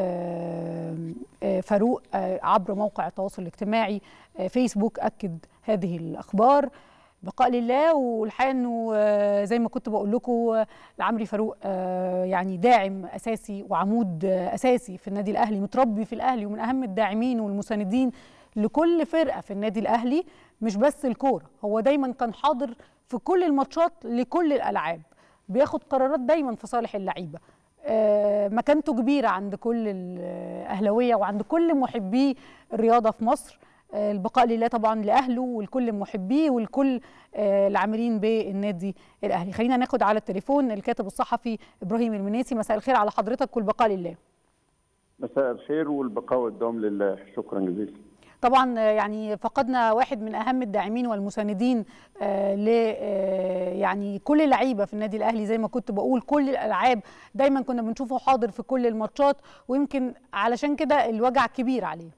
فاروق عبر موقع التواصل الاجتماعي فيسبوك اكد هذه الاخبار بقاء لله والحقيقه انه زي ما كنت بقول لكم العمري فاروق يعني داعم اساسي وعمود اساسي في النادي الاهلي متربي في الاهلي ومن اهم الداعمين والمساندين لكل فرقه في النادي الاهلي مش بس الكوره هو دايما كان حاضر في كل الماتشات لكل الالعاب بياخد قرارات دايما في صالح اللعيبه مكانته كبيره عند كل الاهلاويه وعند كل محبي الرياضه في مصر البقاء لله طبعا لاهله ولكل محبيه ولكل العاملين بالنادي الاهلي خلينا ناخد على التليفون الكاتب الصحفي ابراهيم المنيسي مساء الخير على حضرتك والبقاء لله مساء الخير والبقاء والدوام لله شكرا جزيلا طبعا يعني فقدنا واحد من اهم الداعمين والمساندين ل يعني كل اللعيبه في النادي الاهلي زي ما كنت بقول كل الالعاب دايما كنا بنشوفه حاضر في كل الماتشات ويمكن علشان كده الوجع كبير عليه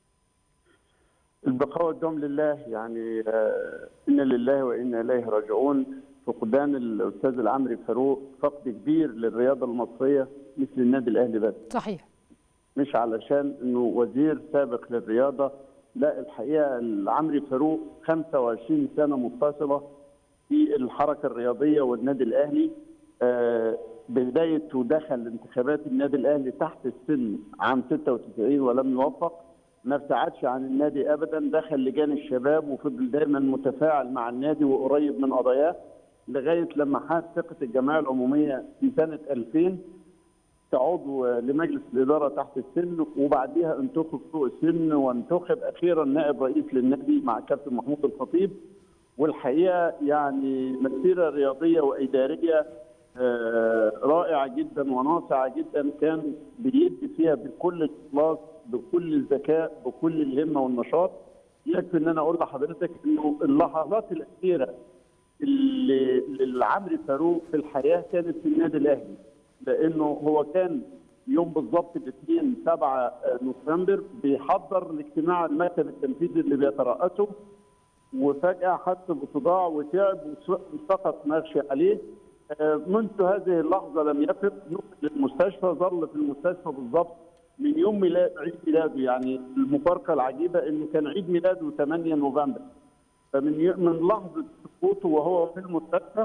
البقاء والدوام لله يعني انا لله وانا اليه راجعون فقدان الاستاذ العمري فاروق فقد كبير للرياضه المصريه مثل النادي الاهلي بس صحيح مش علشان انه وزير سابق للرياضه لا الحقيقه العمري فاروق 25 سنه متصله في الحركه الرياضيه والنادي الاهلي آه بدايته دخل انتخابات النادي الاهلي تحت السن عام 96 ولم يوفق ما ابتعدش عن النادي ابدا دخل لجان الشباب وفضل دايما متفاعل مع النادي وقريب من قضاياه لغايه لما حاز ثقه الجمعيه العموميه في سنه 2000 كعضو لمجلس الاداره تحت السن وبعديها انتخب فوق السن وانتخب اخيرا نائب رئيس للنادي مع كابتن محمود الخطيب والحقيقه يعني مسيره رياضيه واداريه رائعه جدا وناصعه جدا كان بيدي فيها بكل الاخلاص بكل الذكاء بكل الهمه والنشاط يكفي ان انا اقول لحضرتك انه اللحظات الاخيره اللي للعمري فاروق في الحياه كانت في النادي الاهلي لانه هو كان يوم بالظبط الاثنين 7 نوفمبر بيحضر لاجتماع المكتب التنفيذي اللي بيترأسه وفجأة حس بصداع وتعب وسقط مغشي عليه منذ هذه اللحظة لم يفق نقل للمستشفى ظل في المستشفى بالظبط من يوم ميلاد عيد ميلاده يعني المفارقة العجيبة انه كان عيد ميلاده 8 نوفمبر فمن من لحظة سقوطه وهو في المستشفى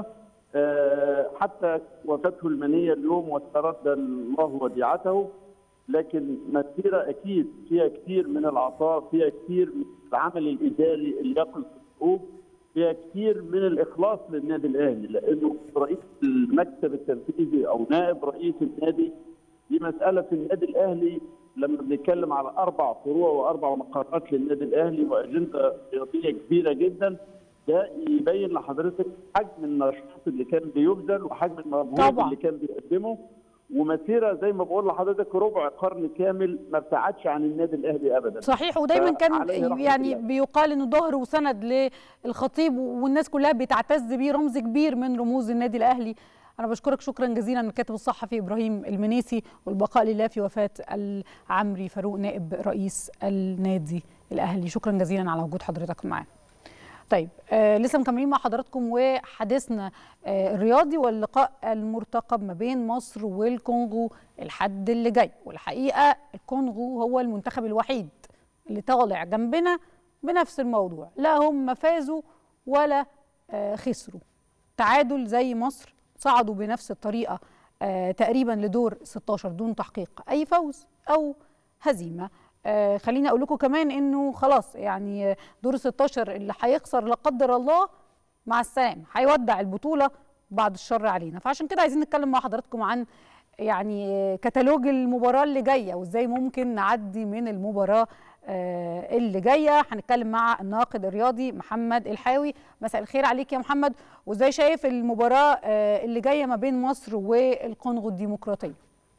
حتى وفاته المنيه اليوم واسترد الله وديعته لكن مسيره اكيد فيها كثير من العطاء فيها كثير من العمل الاداري اللي يقل في الحقوق فيها كثير من الاخلاص للنادي الاهلي لانه رئيس المكتب التنفيذي او نائب رئيس النادي دي مساله في النادي الاهلي لما بنتكلم على اربع فروع واربع مقرات للنادي الاهلي واجنده رياضيه كبيره جدا ده يبين لحضرتك حجم النشاط اللي كان بيبذل وحجم المجهود اللي كان بيقدمه ومسيره زي ما بقول لحضرتك ربع قرن كامل ما ابتعدش عن النادي الاهلي ابدا صحيح ودايما كان يعني الله. بيقال انه ظهر وسند للخطيب والناس كلها بتعتز بيه رمز كبير من رموز النادي الاهلي انا بشكرك شكرا جزيلا الكاتب الصحفي ابراهيم المنيسي والبقاء لله في وفاه العمري فاروق نائب رئيس النادي الاهلي شكرا جزيلا على وجود حضرتك معانا طيب آه لسه مكملين مع حضراتكم وحديثنا آه الرياضي واللقاء المرتقب ما بين مصر والكونغو الحد اللي جاي والحقيقه الكونغو هو المنتخب الوحيد اللي طالع جنبنا بنفس الموضوع لا هم فازوا ولا آه خسروا تعادل زي مصر صعدوا بنفس الطريقه آه تقريبا لدور 16 دون تحقيق اي فوز او هزيمه آه خليني اقول لكم كمان انه خلاص يعني دور 16 اللي هيخسر لا قدر الله مع السلامه هيودع البطوله بعد الشر علينا فعشان كده عايزين نتكلم مع حضراتكم عن يعني كتالوج المباراه اللي جايه وازاي ممكن نعدي من المباراه آه اللي جايه هنتكلم مع الناقد الرياضي محمد الحاوي مساء الخير عليك يا محمد وازاي شايف المباراه آه اللي جايه ما بين مصر والكونغو الديمقراطيه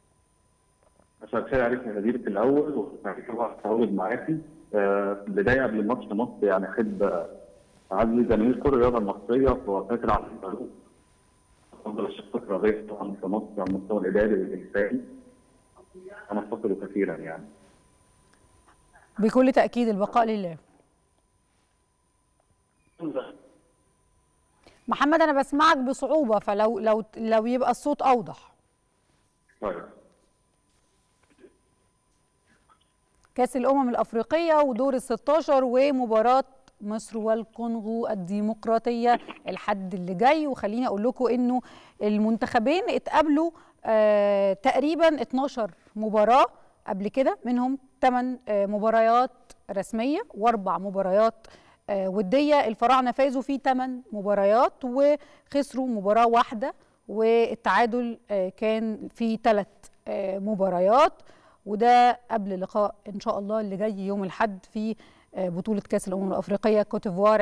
مساء الخير عليك يا نذير في الاول وطبعا تواجد معاكي في البدايه قبل ماتش مصر يعني احب اعزي جماهير كل الرياضه المصريه وفاكر على الفاروق افضل الشخصيات الرياضيه طبعا في مصر على المستوى الاداري والانساني انا افتقده كثيرا يعني بكل تاكيد البقاء لله محمد انا بسمعك بصعوبه فلو لو لو يبقى الصوت اوضح طيب كاس الامم الافريقيه ودور ال 16 ومباراه مصر والكونغو الديمقراطيه الحد اللي جاي وخليني اقول لكم انه المنتخبين اتقابلوا آه تقريبا 12 مباراه قبل كده منهم 8 آه مباريات رسميه واربع مباريات آه وديه الفراعنه فازوا في 8 مباريات وخسروا مباراه واحده والتعادل آه كان في ثلاث آه مباريات وده قبل لقاء ان شاء الله اللي جاي يوم الاحد في بطوله كاس الامم الافريقيه كوتيفوار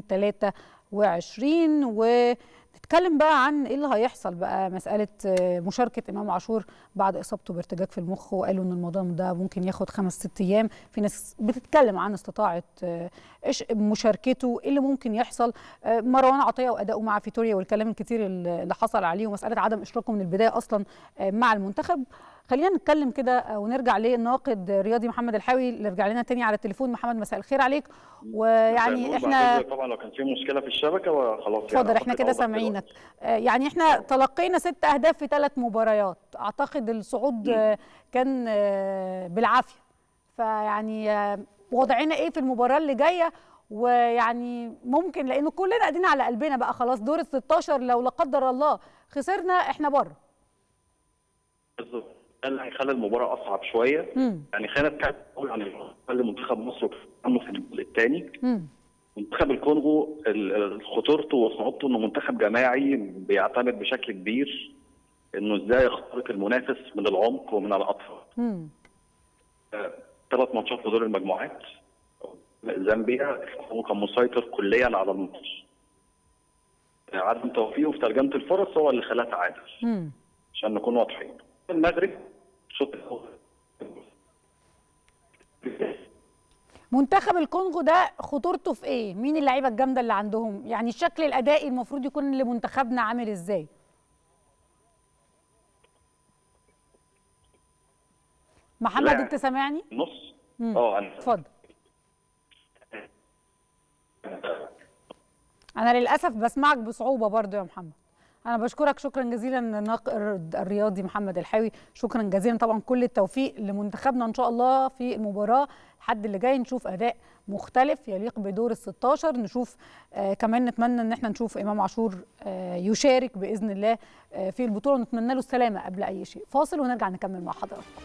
2023 ونتكلم بقى عن ايه اللي هيحصل بقى مساله مشاركه امام عاشور بعد اصابته بارتجاج في المخ وقالوا ان الموضوع ده ممكن ياخد خمس ست ايام في ناس بتتكلم عن استطاعه ايش مشاركته ايه اللي ممكن يحصل مروان عطيه واداؤه مع فيتوريا والكلام الكتير اللي حصل عليه ومساله عدم اشراكه من البدايه اصلا مع المنتخب خلينا نتكلم كده ونرجع للناقد رياضي محمد الحاوي اللي رجع لنا تاني على التليفون محمد مساء الخير عليك ويعني احنا طبعا لو كان في مشكله في الشبكه خلاص اتفضل يعني احنا كده سامعينك يعني احنا تلقينا ست اهداف في ثلاث مباريات اعتقد الصعود م. كان بالعافيه فيعني وضعنا ايه في المباراه اللي جايه ويعني ممكن لانه كلنا قاعدين على قلبنا بقى خلاص دور ال 16 لو لا قدر الله خسرنا احنا بره بالظبط ده اللي هيخلي المباراه اصعب شويه مم. يعني خلينا نتكلم عن خلي منتخب مصر عنه في الجزء الثاني منتخب الكونغو خطورته وصعوبته انه منتخب جماعي بيعتمد بشكل كبير انه ازاي يخترق المنافس من العمق ومن الاطراف ثلاث ماتشات في دور المجموعات زامبيا هو كان مسيطر كليا على الماتش عدم توفيقه في ترجمه الفرص هو اللي خلاه تعادل عشان نكون واضحين المغرب شوط منتخب الكونغو ده خطورته في ايه؟ مين اللعيبه الجامده اللي عندهم؟ يعني الشكل الادائي المفروض يكون لمنتخبنا عامل ازاي؟ محمد انت سامعني؟ نص اه انا اتفضل انا للاسف بسمعك بصعوبه برضو يا محمد انا بشكرك شكرا جزيلا الناقد الرياضي محمد الحاوي شكرا جزيلا طبعا كل التوفيق لمنتخبنا ان شاء الله في المباراه الحد اللي جاي نشوف اداء مختلف يليق بدور ال 16 نشوف آه كمان نتمنى ان احنا نشوف امام عاشور آه يشارك باذن الله آه في البطوله ونتمنى له السلامه قبل اي شيء فاصل ونرجع نكمل مع حضراتكم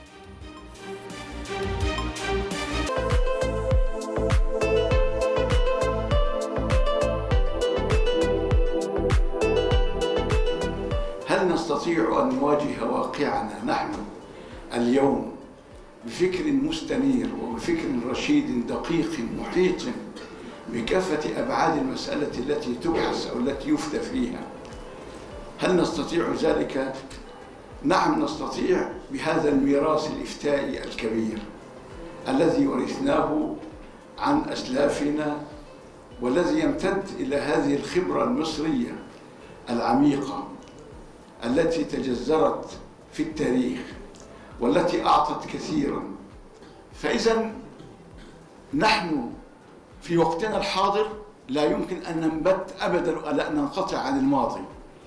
هل نستطيع أن نواجه واقعنا نحن اليوم بفكر مستنير وبفكر رشيد دقيق محيط بكافة أبعاد المسألة التي تبحث أو التي يفتى فيها هل نستطيع ذلك؟ نعم نستطيع بهذا الميراث الإفتائي الكبير الذي ورثناه عن أسلافنا والذي يمتد إلى هذه الخبرة المصرية العميقة التي تجذرت في التاريخ والتي اعطت كثيرا فاذا نحن في وقتنا الحاضر لا يمكن ان ننبت ابدا ولا ان ننقطع عن الماضي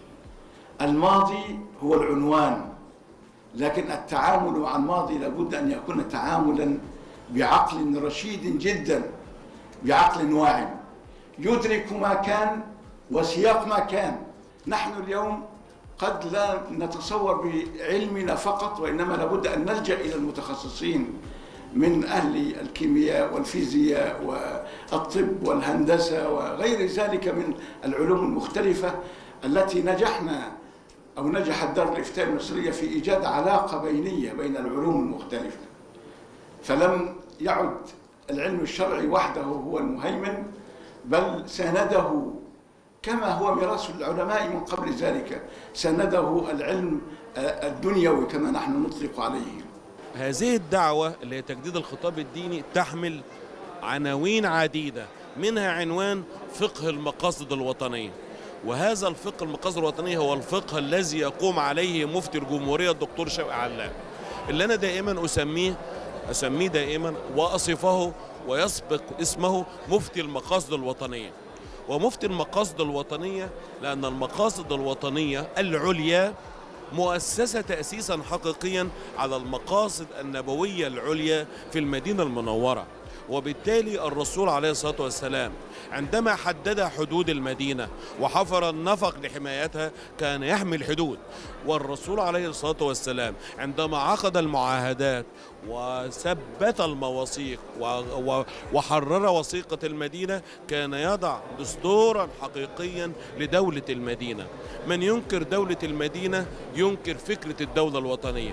الماضي هو العنوان لكن التعامل مع الماضي لابد ان يكون تعاملا بعقل رشيد جدا بعقل واعي يدرك ما كان وسياق ما كان نحن اليوم قد لا نتصور بعلمنا فقط وانما لابد ان نلجا الى المتخصصين من اهل الكيمياء والفيزياء والطب والهندسه وغير ذلك من العلوم المختلفه التي نجحنا او نجحت دار الافتاء المصريه في ايجاد علاقه بينيه بين العلوم المختلفه فلم يعد العلم الشرعي وحده هو المهيمن بل سانده كما هو ميراث العلماء من قبل ذلك سنده العلم الدنيوي كما نحن نطلق عليه هذه الدعوة اللي هي تجديد الخطاب الديني تحمل عناوين عديدة منها عنوان فقه المقاصد الوطنية وهذا الفقه المقاصد الوطنية هو الفقه الذي يقوم عليه مفتي الجمهورية الدكتور شوقي علام اللي أنا دائما أسميه أسميه دائما وأصفه ويسبق اسمه مفتي المقاصد الوطنية ومفتي المقاصد الوطنية لأن المقاصد الوطنية العليا مؤسسة تأسيسا حقيقيا على المقاصد النبوية العليا في المدينة المنورة وبالتالي الرسول عليه الصلاة والسلام عندما حدد حدود المدينة وحفر النفق لحمايتها كان يحمي الحدود والرسول عليه الصلاة والسلام عندما عقد المعاهدات وثبت المواثيق وحرر وثيقة المدينة كان يضع دستورا حقيقيا لدولة المدينة من ينكر دولة المدينة ينكر فكرة الدولة الوطنية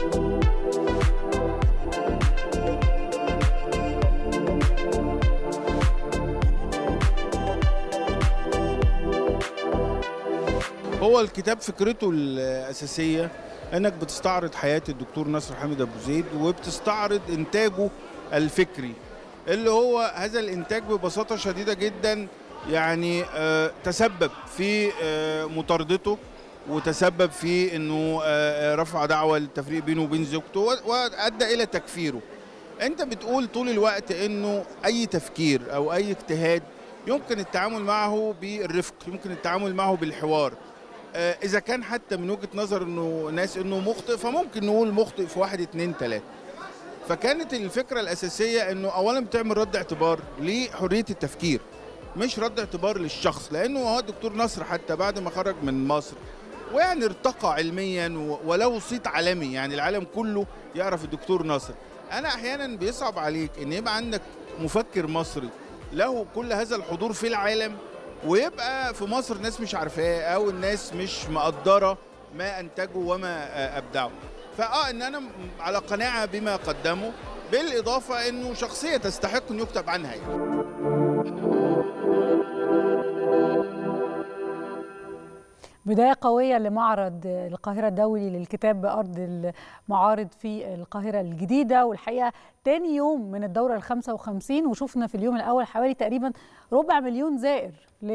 هو الكتاب فكرته الأساسية انك بتستعرض حياة الدكتور نصر حامد ابو زيد وبتستعرض انتاجه الفكري اللي هو هذا الانتاج ببساطة شديدة جدا يعني آه تسبب في آه مطاردته وتسبب في انه آه رفع دعوة للتفريق بينه وبين زوجته وادى الى تكفيره انت بتقول طول الوقت انه اي تفكير او اي اجتهاد يمكن التعامل معه بالرفق يمكن التعامل معه بالحوار اذا كان حتى من وجهه نظر انه ناس انه مخطئ فممكن نقول مخطئ في واحد اتنين تلاته فكانت الفكره الاساسيه انه اولا بتعمل رد اعتبار لحريه التفكير مش رد اعتبار للشخص لانه هو الدكتور نصر حتى بعد ما خرج من مصر ويعني ارتقى علميا وله صيت عالمي يعني العالم كله يعرف الدكتور نصر انا احيانا بيصعب عليك ان يبقى عندك مفكر مصري له كل هذا الحضور في العالم ويبقى في مصر الناس مش عارفاه او الناس مش مقدره ما انتجه وما ابدعه فاه ان انا على قناعه بما قدمه بالاضافه انه شخصيه تستحق ان يكتب عنها يعني. بداية قوية لمعرض القاهرة الدولي للكتاب بأرض المعارض في القاهرة الجديدة والحقيقة تاني يوم من الدورة الخمسة وخمسين وشفنا في اليوم الأول حوالي تقريبا ربع مليون زائر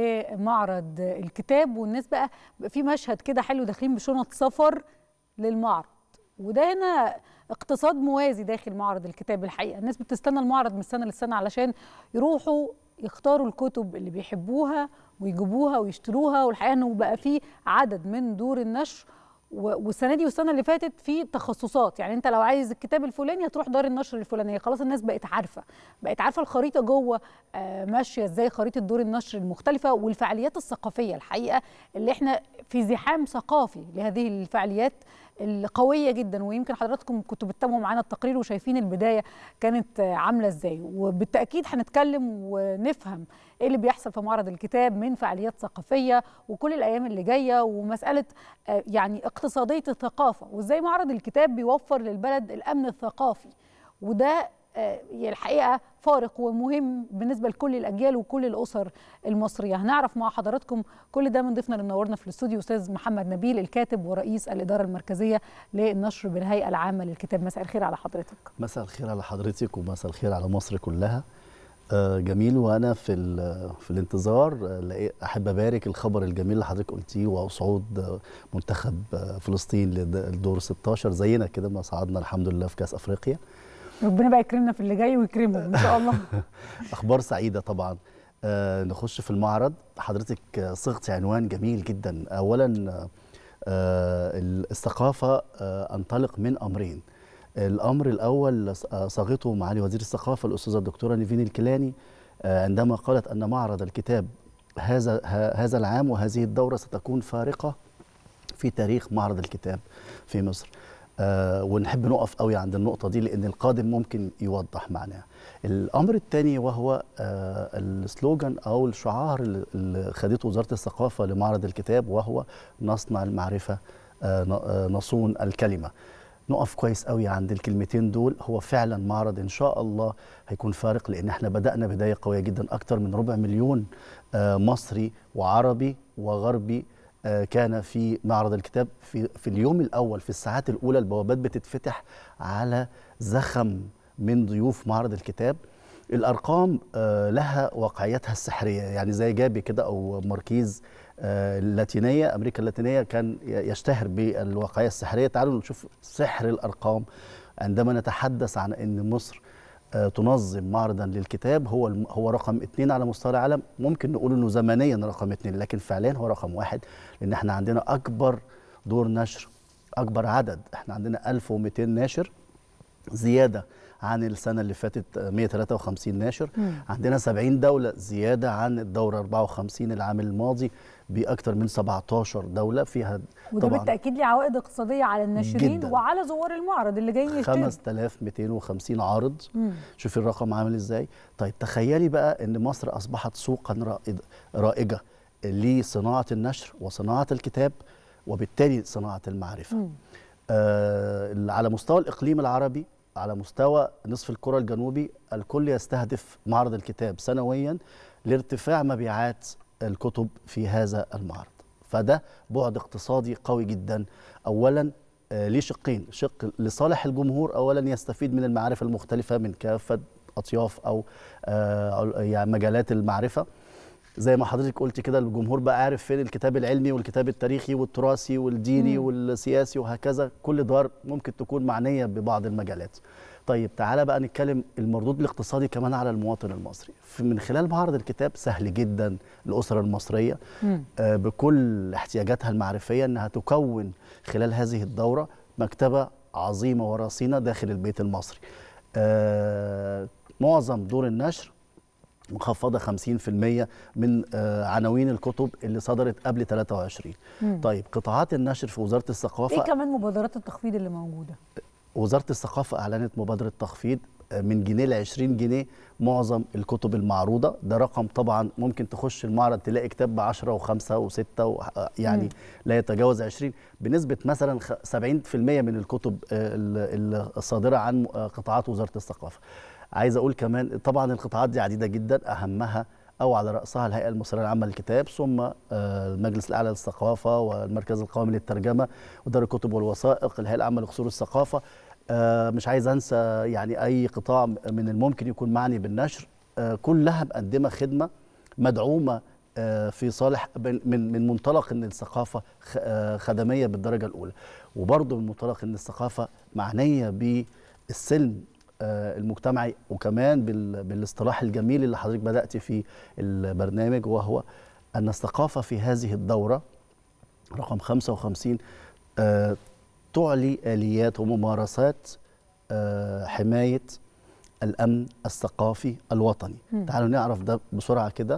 لمعرض الكتاب والناس بقى في مشهد كده حلو داخلين بشنط سفر للمعرض وده هنا اقتصاد موازي داخل معرض الكتاب الحقيقة الناس بتستنى المعرض من السنة للسنة علشان يروحوا يختاروا الكتب اللي بيحبوها ويجيبوها ويشتروها والحقيقه انه بقى في عدد من دور النشر والسنه دي والسنه اللي فاتت في تخصصات يعني انت لو عايز الكتاب الفلاني هتروح دار النشر الفلانيه خلاص الناس بقت عارفه بقت عارفه الخريطه جوه ماشيه ازاي خريطه دور النشر المختلفه والفعاليات الثقافيه الحقيقه اللي احنا في زحام ثقافي لهذه الفعاليات القويه جدا ويمكن حضراتكم كنتوا بتتابعوا معانا التقرير وشايفين البدايه كانت عامله ازاي وبالتاكيد هنتكلم ونفهم ايه اللي بيحصل في معرض الكتاب من فعاليات ثقافيه وكل الايام اللي جايه ومساله يعني اقتصاديه الثقافه وازاي معرض الكتاب بيوفر للبلد الامن الثقافي وده الحقيقه فارق ومهم بالنسبه لكل الاجيال وكل الاسر المصريه هنعرف مع حضراتكم كل ده من ضيفنا اللي منورنا في الاستوديو استاذ محمد نبيل الكاتب ورئيس الاداره المركزيه للنشر بالهيئه العامه للكتاب مساء الخير على حضرتك مساء الخير على حضرتك ومساء الخير على مصر كلها جميل وانا في في الانتظار احب ابارك الخبر الجميل اللي حضرتك قلتيه وهو صعود منتخب فلسطين للدور 16 زينا كده ما صعدنا الحمد لله في كاس افريقيا ربنا بقى يكرمنا في اللي جاي ويكرمهم ان شاء الله اخبار سعيده طبعا آه نخش في المعرض حضرتك صغت عنوان جميل جدا اولا آه الثقافه آه انطلق من امرين الامر الاول صاغته معالي وزير الثقافه الاستاذه الدكتوره نيفين الكيلاني عندما قالت ان معرض الكتاب هذا هذا العام وهذه الدوره ستكون فارقه في تاريخ معرض الكتاب في مصر آه ونحب نقف قوي عند النقطه دي لان القادم ممكن يوضح معناها الامر الثاني وهو آه السلوجان او الشعار اللي خدته وزاره الثقافه لمعرض الكتاب وهو نصنع المعرفه آه نصون الكلمه نقف كويس قوي عند الكلمتين دول هو فعلا معرض ان شاء الله هيكون فارق لان احنا بدانا بدايه قويه جدا اكتر من ربع مليون مصري وعربي وغربي كان في معرض الكتاب في في اليوم الاول في الساعات الاولى البوابات بتتفتح على زخم من ضيوف معرض الكتاب الارقام لها واقعيتها السحريه يعني زي جابي كده او ماركيز اللاتينيه امريكا اللاتينيه كان يشتهر بالواقعيه السحريه تعالوا نشوف سحر الارقام عندما نتحدث عن ان مصر تنظم معرضا للكتاب هو هو رقم اثنين على مستوى العالم ممكن نقول انه زمنيا رقم اثنين لكن فعليا هو رقم واحد لان احنا عندنا اكبر دور نشر اكبر عدد احنا عندنا 1200 ناشر زياده عن السنه اللي فاتت 153 ناشر مم. عندنا 70 دوله زياده عن الدوره 54 العام الماضي باكثر من 17 دوله فيها وده طبعا بالتاكيد ليه عوائد اقتصاديه على الناشرين جداً. وعلى زوار المعرض اللي جايين يشتروا 5250 عارض مم. شوفي الرقم عامل ازاي طيب تخيلي بقى ان مصر اصبحت سوقا رائجه لصناعه النشر وصناعه الكتاب وبالتالي صناعه المعرفه آه على مستوى الاقليم العربي على مستوى نصف الكره الجنوبي الكل يستهدف معرض الكتاب سنويا لارتفاع مبيعات الكتب في هذا المعرض فده بعد اقتصادي قوي جدا اولا آه ليه شقين شق لصالح الجمهور اولا يستفيد من المعارف المختلفه من كافه اطياف او آه يعني مجالات المعرفه زي ما حضرتك قلت كده الجمهور بقى عارف فين الكتاب العلمي والكتاب التاريخي والتراثي والديني مم. والسياسي وهكذا كل دار ممكن تكون معنيه ببعض المجالات طيب تعالى بقى نتكلم المردود الاقتصادي كمان على المواطن المصري من خلال معرض الكتاب سهل جدا الاسره المصريه آه بكل احتياجاتها المعرفيه انها تكون خلال هذه الدوره مكتبه عظيمه ورصينه داخل البيت المصري آه معظم دور النشر مخفضه 50% من آه عناوين الكتب اللي صدرت قبل 23 مم. طيب قطاعات النشر في وزاره الثقافه ايه كمان مبادرات التخفيض اللي موجوده وزاره الثقافه اعلنت مبادره تخفيض من جنيه ل 20 جنيه معظم الكتب المعروضه ده رقم طبعا ممكن تخش المعرض تلاقي كتاب ب 10 و5 و6 و يعني مم. لا يتجاوز 20 بنسبه مثلا 70% من الكتب الصادره عن قطاعات وزاره الثقافه عايز اقول كمان طبعا القطاعات دي عديده جدا اهمها او على راسها الهيئه المصريه العامه للكتاب ثم المجلس الاعلى للثقافه والمركز القومي للترجمه ودار الكتب والوثائق الهيئه العامه لقصور الثقافه مش عايز انسى يعني اي قطاع من الممكن يكون معني بالنشر كلها مقدمه خدمه مدعومه في صالح من من منطلق ان الثقافه خدميه بالدرجه الاولى وبرضه من منطلق ان الثقافه معنيه بالسلم المجتمعي وكمان بالاصطلاح الجميل اللي حضرتك بدأت في البرنامج وهو أن الثقافة في هذه الدورة رقم 55 تعلي آليات وممارسات حماية الأمن الثقافي الوطني م. تعالوا نعرف ده بسرعة كده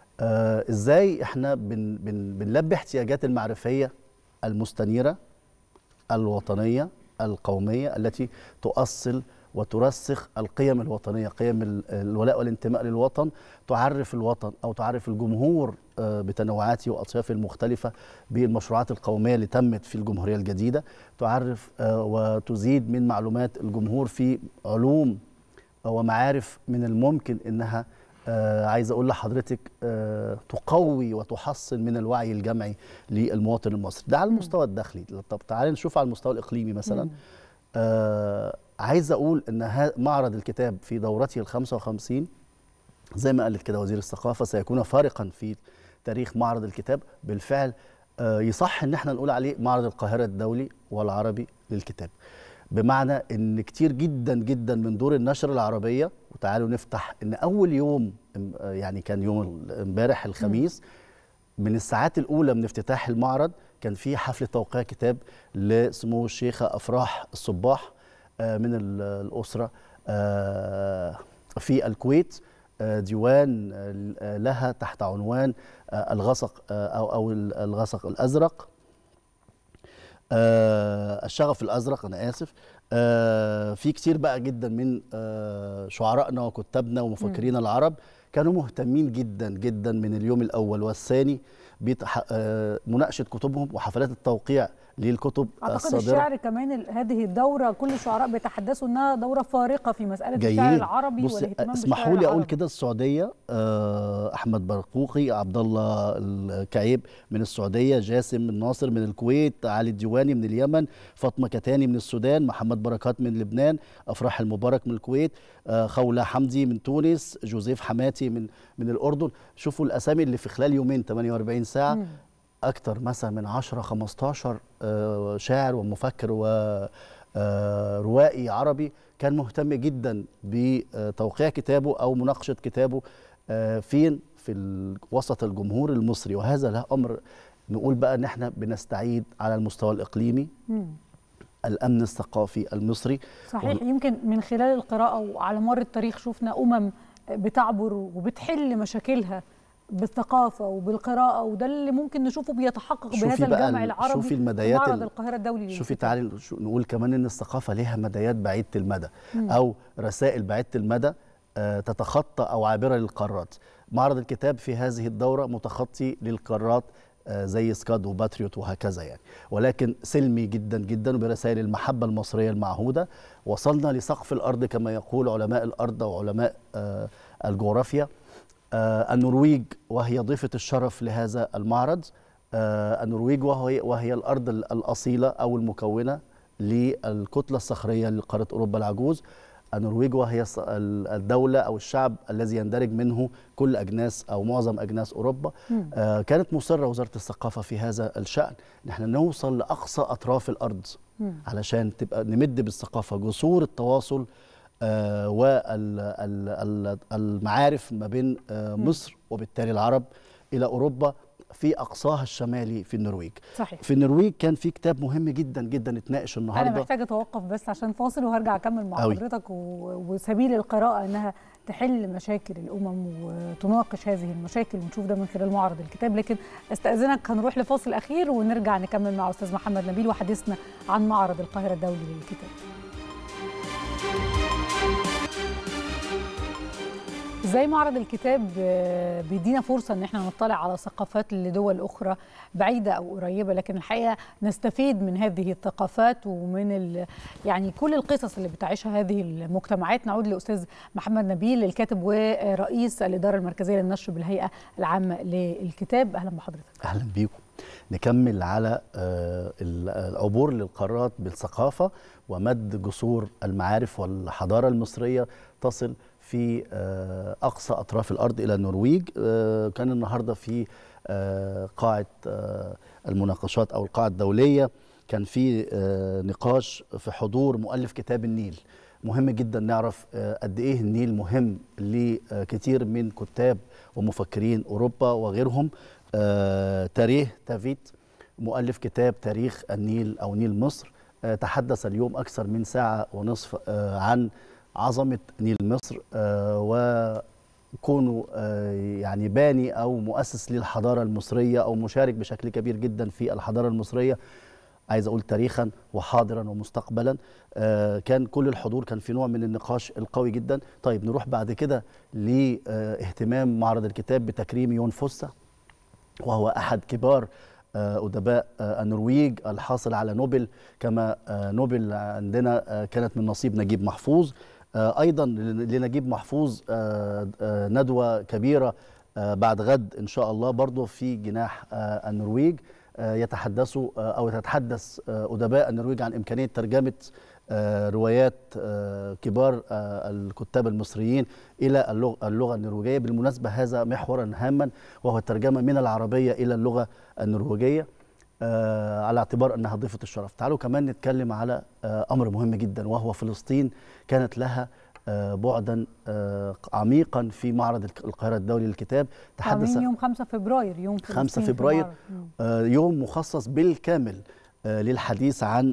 إزاي إحنا بن بن بنلبي احتياجات المعرفية المستنيرة الوطنية القومية التي تؤصل وترسخ القيم الوطنية قيم الولاء والانتماء للوطن تعرف الوطن أو تعرف الجمهور بتنوعاته وأطيافه المختلفة بالمشروعات القومية اللي تمت في الجمهورية الجديدة تعرف وتزيد من معلومات الجمهور في علوم ومعارف من الممكن أنها عايز أقول لحضرتك تقوي وتحصن من الوعي الجمعي للمواطن المصري ده على المستوى الداخلي طب تعالى نشوف على المستوى الإقليمي مثلا آه عايز اقول ان معرض الكتاب في دورته ال 55 زي ما قالت كده وزير الثقافه سيكون فارقا في تاريخ معرض الكتاب بالفعل آه يصح ان احنا نقول عليه معرض القاهره الدولي والعربي للكتاب بمعنى ان كتير جدا جدا من دور النشر العربيه وتعالوا نفتح ان اول يوم يعني كان يوم امبارح الخميس من الساعات الاولى من افتتاح المعرض كان في حفل توقيع كتاب لسمو الشيخه افراح الصباح من الاسره في الكويت ديوان لها تحت عنوان الغسق او او الغسق الازرق الشغف الازرق انا اسف في كتير بقى جدا من شعرائنا وكتابنا ومفكرينا العرب كانوا مهتمين جدا جدا من اليوم الاول والثاني بمناقشه كتبهم وحفلات التوقيع للكتب اعتقد الصادره الشعر كمان هذه الدوره كل الشعراء بيتحدثوا انها دوره فارقه في مساله الشعر العربي والاهتمام اسمحوا لي اقول كده السعوديه احمد برقوقي عبد الله الكعيب من السعوديه جاسم الناصر من الكويت علي الديواني من اليمن فاطمه كتاني من السودان محمد بركات من لبنان افراح المبارك من الكويت خوله حمدي من تونس جوزيف حماتي من من الاردن شوفوا الاسامي اللي في خلال يومين 48 ساعه م. اكتر مثلا من 10 15 شاعر ومفكر وروائي عربي كان مهتم جدا بتوقيع كتابه او مناقشه كتابه فين في وسط الجمهور المصري وهذا له امر نقول بقى ان احنا بنستعيد على المستوى الاقليمي الامن الثقافي المصري صحيح يمكن من خلال القراءه وعلى مر التاريخ شفنا امم بتعبر وبتحل مشاكلها بالثقافه وبالقراءه وده اللي ممكن نشوفه بيتحقق بهذا الجمع العربي شوفي المدايات معرض القاهره الدولي شوفي تعالي نقول كمان ان الثقافه ليها مدايات بعيده المدى م. او رسائل بعيده المدى تتخطى او عابره للقارات معرض الكتاب في هذه الدوره متخطي للقارات زي سكاد وباتريوت وهكذا يعني ولكن سلمي جدا جدا وبرسائل المحبه المصريه المعهوده وصلنا لسقف الارض كما يقول علماء الارض وعلماء الجغرافيا النرويج وهي ضيفه الشرف لهذا المعرض النرويج وهي وهي الارض الاصيله او المكونه للكتله الصخريه لقاره اوروبا العجوز النرويج وهي الدولة أو الشعب الذي يندرج منه كل أجناس أو معظم أجناس أوروبا آه كانت مصرة وزارة الثقافة في هذا الشأن نحن نوصل لأقصى أطراف الأرض مم. علشان تبقى نمد بالثقافة جسور التواصل آه والمعارف ما بين آه مصر وبالتالي العرب إلى أوروبا في اقصاها الشمالي في النرويج صحيح. في النرويج كان في كتاب مهم جدا جدا اتناقش النهارده انا محتاجه اتوقف بس عشان فاصل وهرجع اكمل مع أوي. حضرتك و... وسبيل القراءه انها تحل مشاكل الامم وتناقش هذه المشاكل ونشوف ده من خلال معرض الكتاب لكن استاذنك هنروح لفاصل اخير ونرجع نكمل مع استاذ محمد نبيل وحديثنا عن معرض القاهره الدولي للكتاب زي معرض الكتاب بيدينا فرصة ان احنا نطلع على ثقافات لدول اخرى بعيدة او قريبة لكن الحقيقة نستفيد من هذه الثقافات ومن يعني كل القصص اللي بتعيشها هذه المجتمعات نعود لاستاذ محمد نبيل الكاتب ورئيس الادارة المركزية للنشر بالهيئة العامة للكتاب اهلا بحضرتك اهلا بيكم نكمل على العبور للقارات بالثقافة ومد جسور المعارف والحضارة المصرية تصل في اقصى اطراف الارض الى النرويج كان النهارده في قاعه المناقشات او القاعه الدوليه كان في نقاش في حضور مؤلف كتاب النيل مهم جدا نعرف قد ايه النيل مهم لكثير من كتاب ومفكرين اوروبا وغيرهم تاريه تافيت مؤلف كتاب تاريخ النيل او نيل مصر تحدث اليوم اكثر من ساعه ونصف عن عظمه نيل مصر آه وكونه آه يعني باني او مؤسس للحضاره المصريه او مشارك بشكل كبير جدا في الحضاره المصريه عايز اقول تاريخا وحاضرا ومستقبلا آه كان كل الحضور كان في نوع من النقاش القوي جدا طيب نروح بعد كده لاهتمام معرض الكتاب بتكريم يون فوسا وهو احد كبار أدباء النرويج الحاصل على نوبل كما نوبل عندنا كانت من نصيب نجيب محفوظ ايضا لنجيب محفوظ ندوه كبيره بعد غد ان شاء الله برضه في جناح النرويج يتحدثوا او تتحدث ادباء النرويج عن امكانيه ترجمه روايات كبار الكتاب المصريين الى اللغه, اللغة النرويجيه بالمناسبه هذا محورا هاما وهو الترجمه من العربيه الى اللغه النرويجيه على اعتبار انها ضيفه الشرف تعالوا كمان نتكلم على امر مهم جدا وهو فلسطين كانت لها بعدا عميقا في معرض القاهره الدولي للكتاب تحدث يوم 5 فبراير يوم 5 فبراير يوم مخصص بالكامل للحديث عن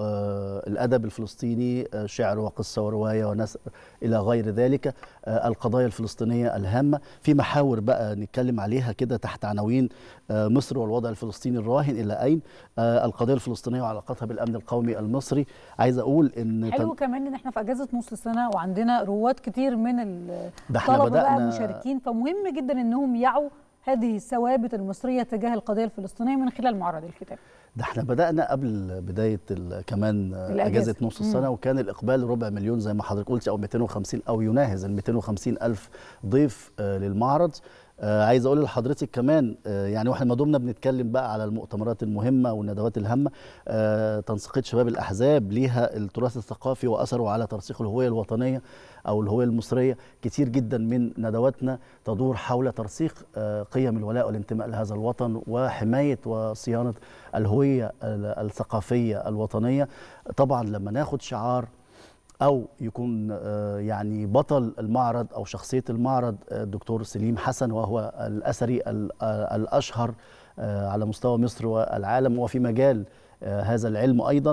الادب الفلسطيني شعر وقصه وروايه ونثر الى غير ذلك القضايا الفلسطينيه الهامه في محاور بقى نتكلم عليها كده تحت عناوين مصر والوضع الفلسطيني الراهن الى اين القضيه الفلسطينيه وعلاقتها بالامن القومي المصري عايز اقول ان حلو كمان ان احنا في اجازه نص السنه وعندنا رواد كتير من الطلبه بقى مشاركين فمهم جدا انهم يعوا هذه الثوابت المصريه تجاه القضيه الفلسطينيه من خلال معرض الكتاب ده احنا بدأنا قبل بداية كمان أجازة نص السنة مم. وكان الإقبال ربع مليون زي ما حضرتك قلت أو 250 أو يناهز ال 250 ألف ضيف للمعرض آه عايز اقول لحضرتك كمان آه يعني واحنا ما دمنا بنتكلم بقى على المؤتمرات المهمه والندوات الهامه آه تنسيقيه شباب الاحزاب ليها التراث الثقافي واثره على ترسيخ الهويه الوطنيه او الهويه المصريه كتير جدا من ندواتنا تدور حول ترسيخ آه قيم الولاء والانتماء لهذا الوطن وحمايه وصيانه الهويه الثقافيه الوطنيه طبعا لما ناخد شعار او يكون يعني بطل المعرض او شخصيه المعرض الدكتور سليم حسن وهو الاثري الاشهر على مستوى مصر والعالم وفي مجال هذا العلم ايضا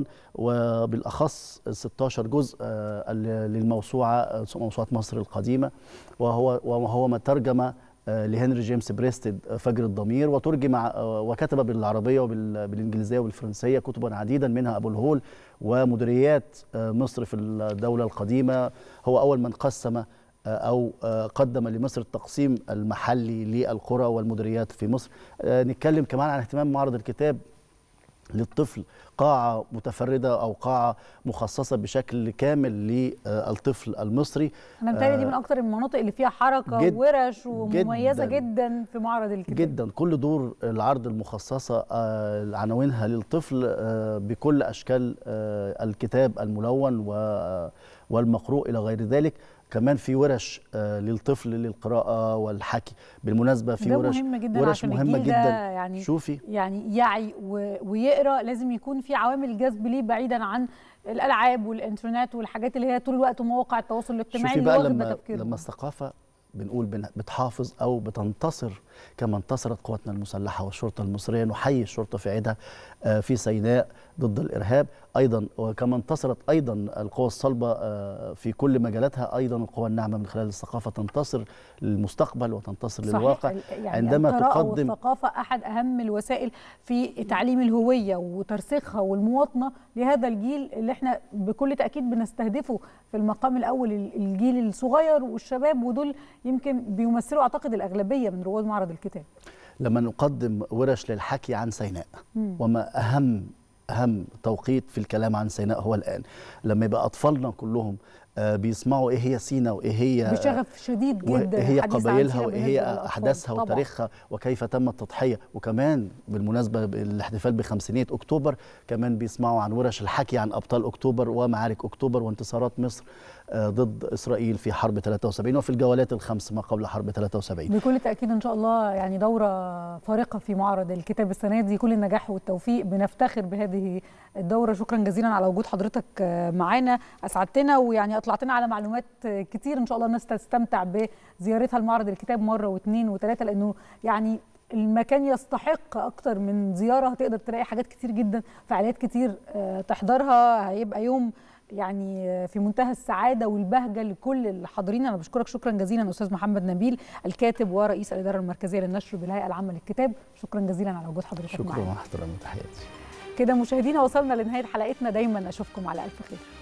وبالاخص 16 جزء للموسوعه موسوعه مصر القديمه وهو وهو ما ترجم لهنري جيمس بريستد فجر الضمير وترجم وكتب بالعربيه وبالانجليزيه وبالفرنسيه كتبا عديدا منها ابو الهول ومديريات مصر في الدوله القديمه هو اول من قسم او قدم لمصر التقسيم المحلي للقرى والمديريات في مصر نتكلم كمان عن اهتمام معرض الكتاب للطفل قاعة متفردة أو قاعة مخصصة بشكل كامل للطفل المصري أنا متهيألي دي من أكتر المناطق اللي فيها حركة جد وورش ومميزة جدا, جدا في معرض الكتاب جدا كل دور العرض المخصصة عناوينها للطفل بكل أشكال الكتاب الملون والمقروء إلى غير ذلك كمان في ورش آه للطفل للقراءة والحكي بالمناسبة في ده ورش مهم جدا ورش عشان مهمة الجيل جدا ده يعني شوفي يعني يعي ويقرا لازم يكون في عوامل جذب ليه بعيدا عن الالعاب والانترنت والحاجات اللي هي طول الوقت مواقع التواصل الاجتماعي شوفي اللي بقى واخده لما تفكيره لما الثقافة بنقول بتحافظ او بتنتصر كما انتصرت قواتنا المسلحه والشرطه المصريه نحيي الشرطه في عيدها في سيناء ضد الارهاب ايضا وكما انتصرت ايضا القوى الصلبه في كل مجالاتها ايضا القوى الناعمه من خلال الثقافه تنتصر للمستقبل وتنتصر صحيح للواقع يعني عندما تقدم والثقافه احد اهم الوسائل في تعليم الهويه وترسيخها والمواطنه لهذا الجيل اللي احنا بكل تاكيد بنستهدفه في المقام الاول الجيل الصغير والشباب ودول يمكن بيمثلوا اعتقد الاغلبيه من رواد معرض الكتاب لما نقدم ورش للحكي عن سيناء مم. وما اهم اهم توقيت في الكلام عن سيناء هو الان لما يبقى اطفالنا كلهم آه بيسمعوا ايه هي سينا وايه هي بشغف شديد جدا وايه هي الحديث عن قبائلها سينا وايه بالنسبة هي للأطفال. احداثها طبعاً. وتاريخها وكيف تم التضحيه وكمان بالمناسبه الاحتفال بخمسينيه اكتوبر كمان بيسمعوا عن ورش الحكي عن ابطال اكتوبر ومعارك اكتوبر وانتصارات مصر آه ضد اسرائيل في حرب 73 وفي الجولات الخمس ما قبل حرب 73 بكل تأكيد إن شاء الله يعني دورة فارقة في معرض الكتاب السنة دي كل النجاح والتوفيق بنفتخر بهذه الدورة شكرا جزيلا على وجود حضرتك معانا أسعدتنا ويعني أطلعتنا على معلومات كتير إن شاء الله الناس تستمتع بزيارتها لمعرض الكتاب مرة واثنين وثلاثة لأنه يعني المكان يستحق اكتر من زياره هتقدر تلاقي حاجات كتير جدا فعاليات كتير آه، تحضرها هيبقى يوم يعني في منتهى السعاده والبهجه لكل الحاضرين انا بشكرك شكرا جزيلا استاذ محمد نبيل الكاتب ورئيس الاداره المركزيه للنشر بالهيئه العامه للكتاب شكرا جزيلا على وجود حضرتك شكرا معنا واحترام وتحياتي كده مشاهدينا وصلنا لنهايه حلقتنا دايما اشوفكم على الف خير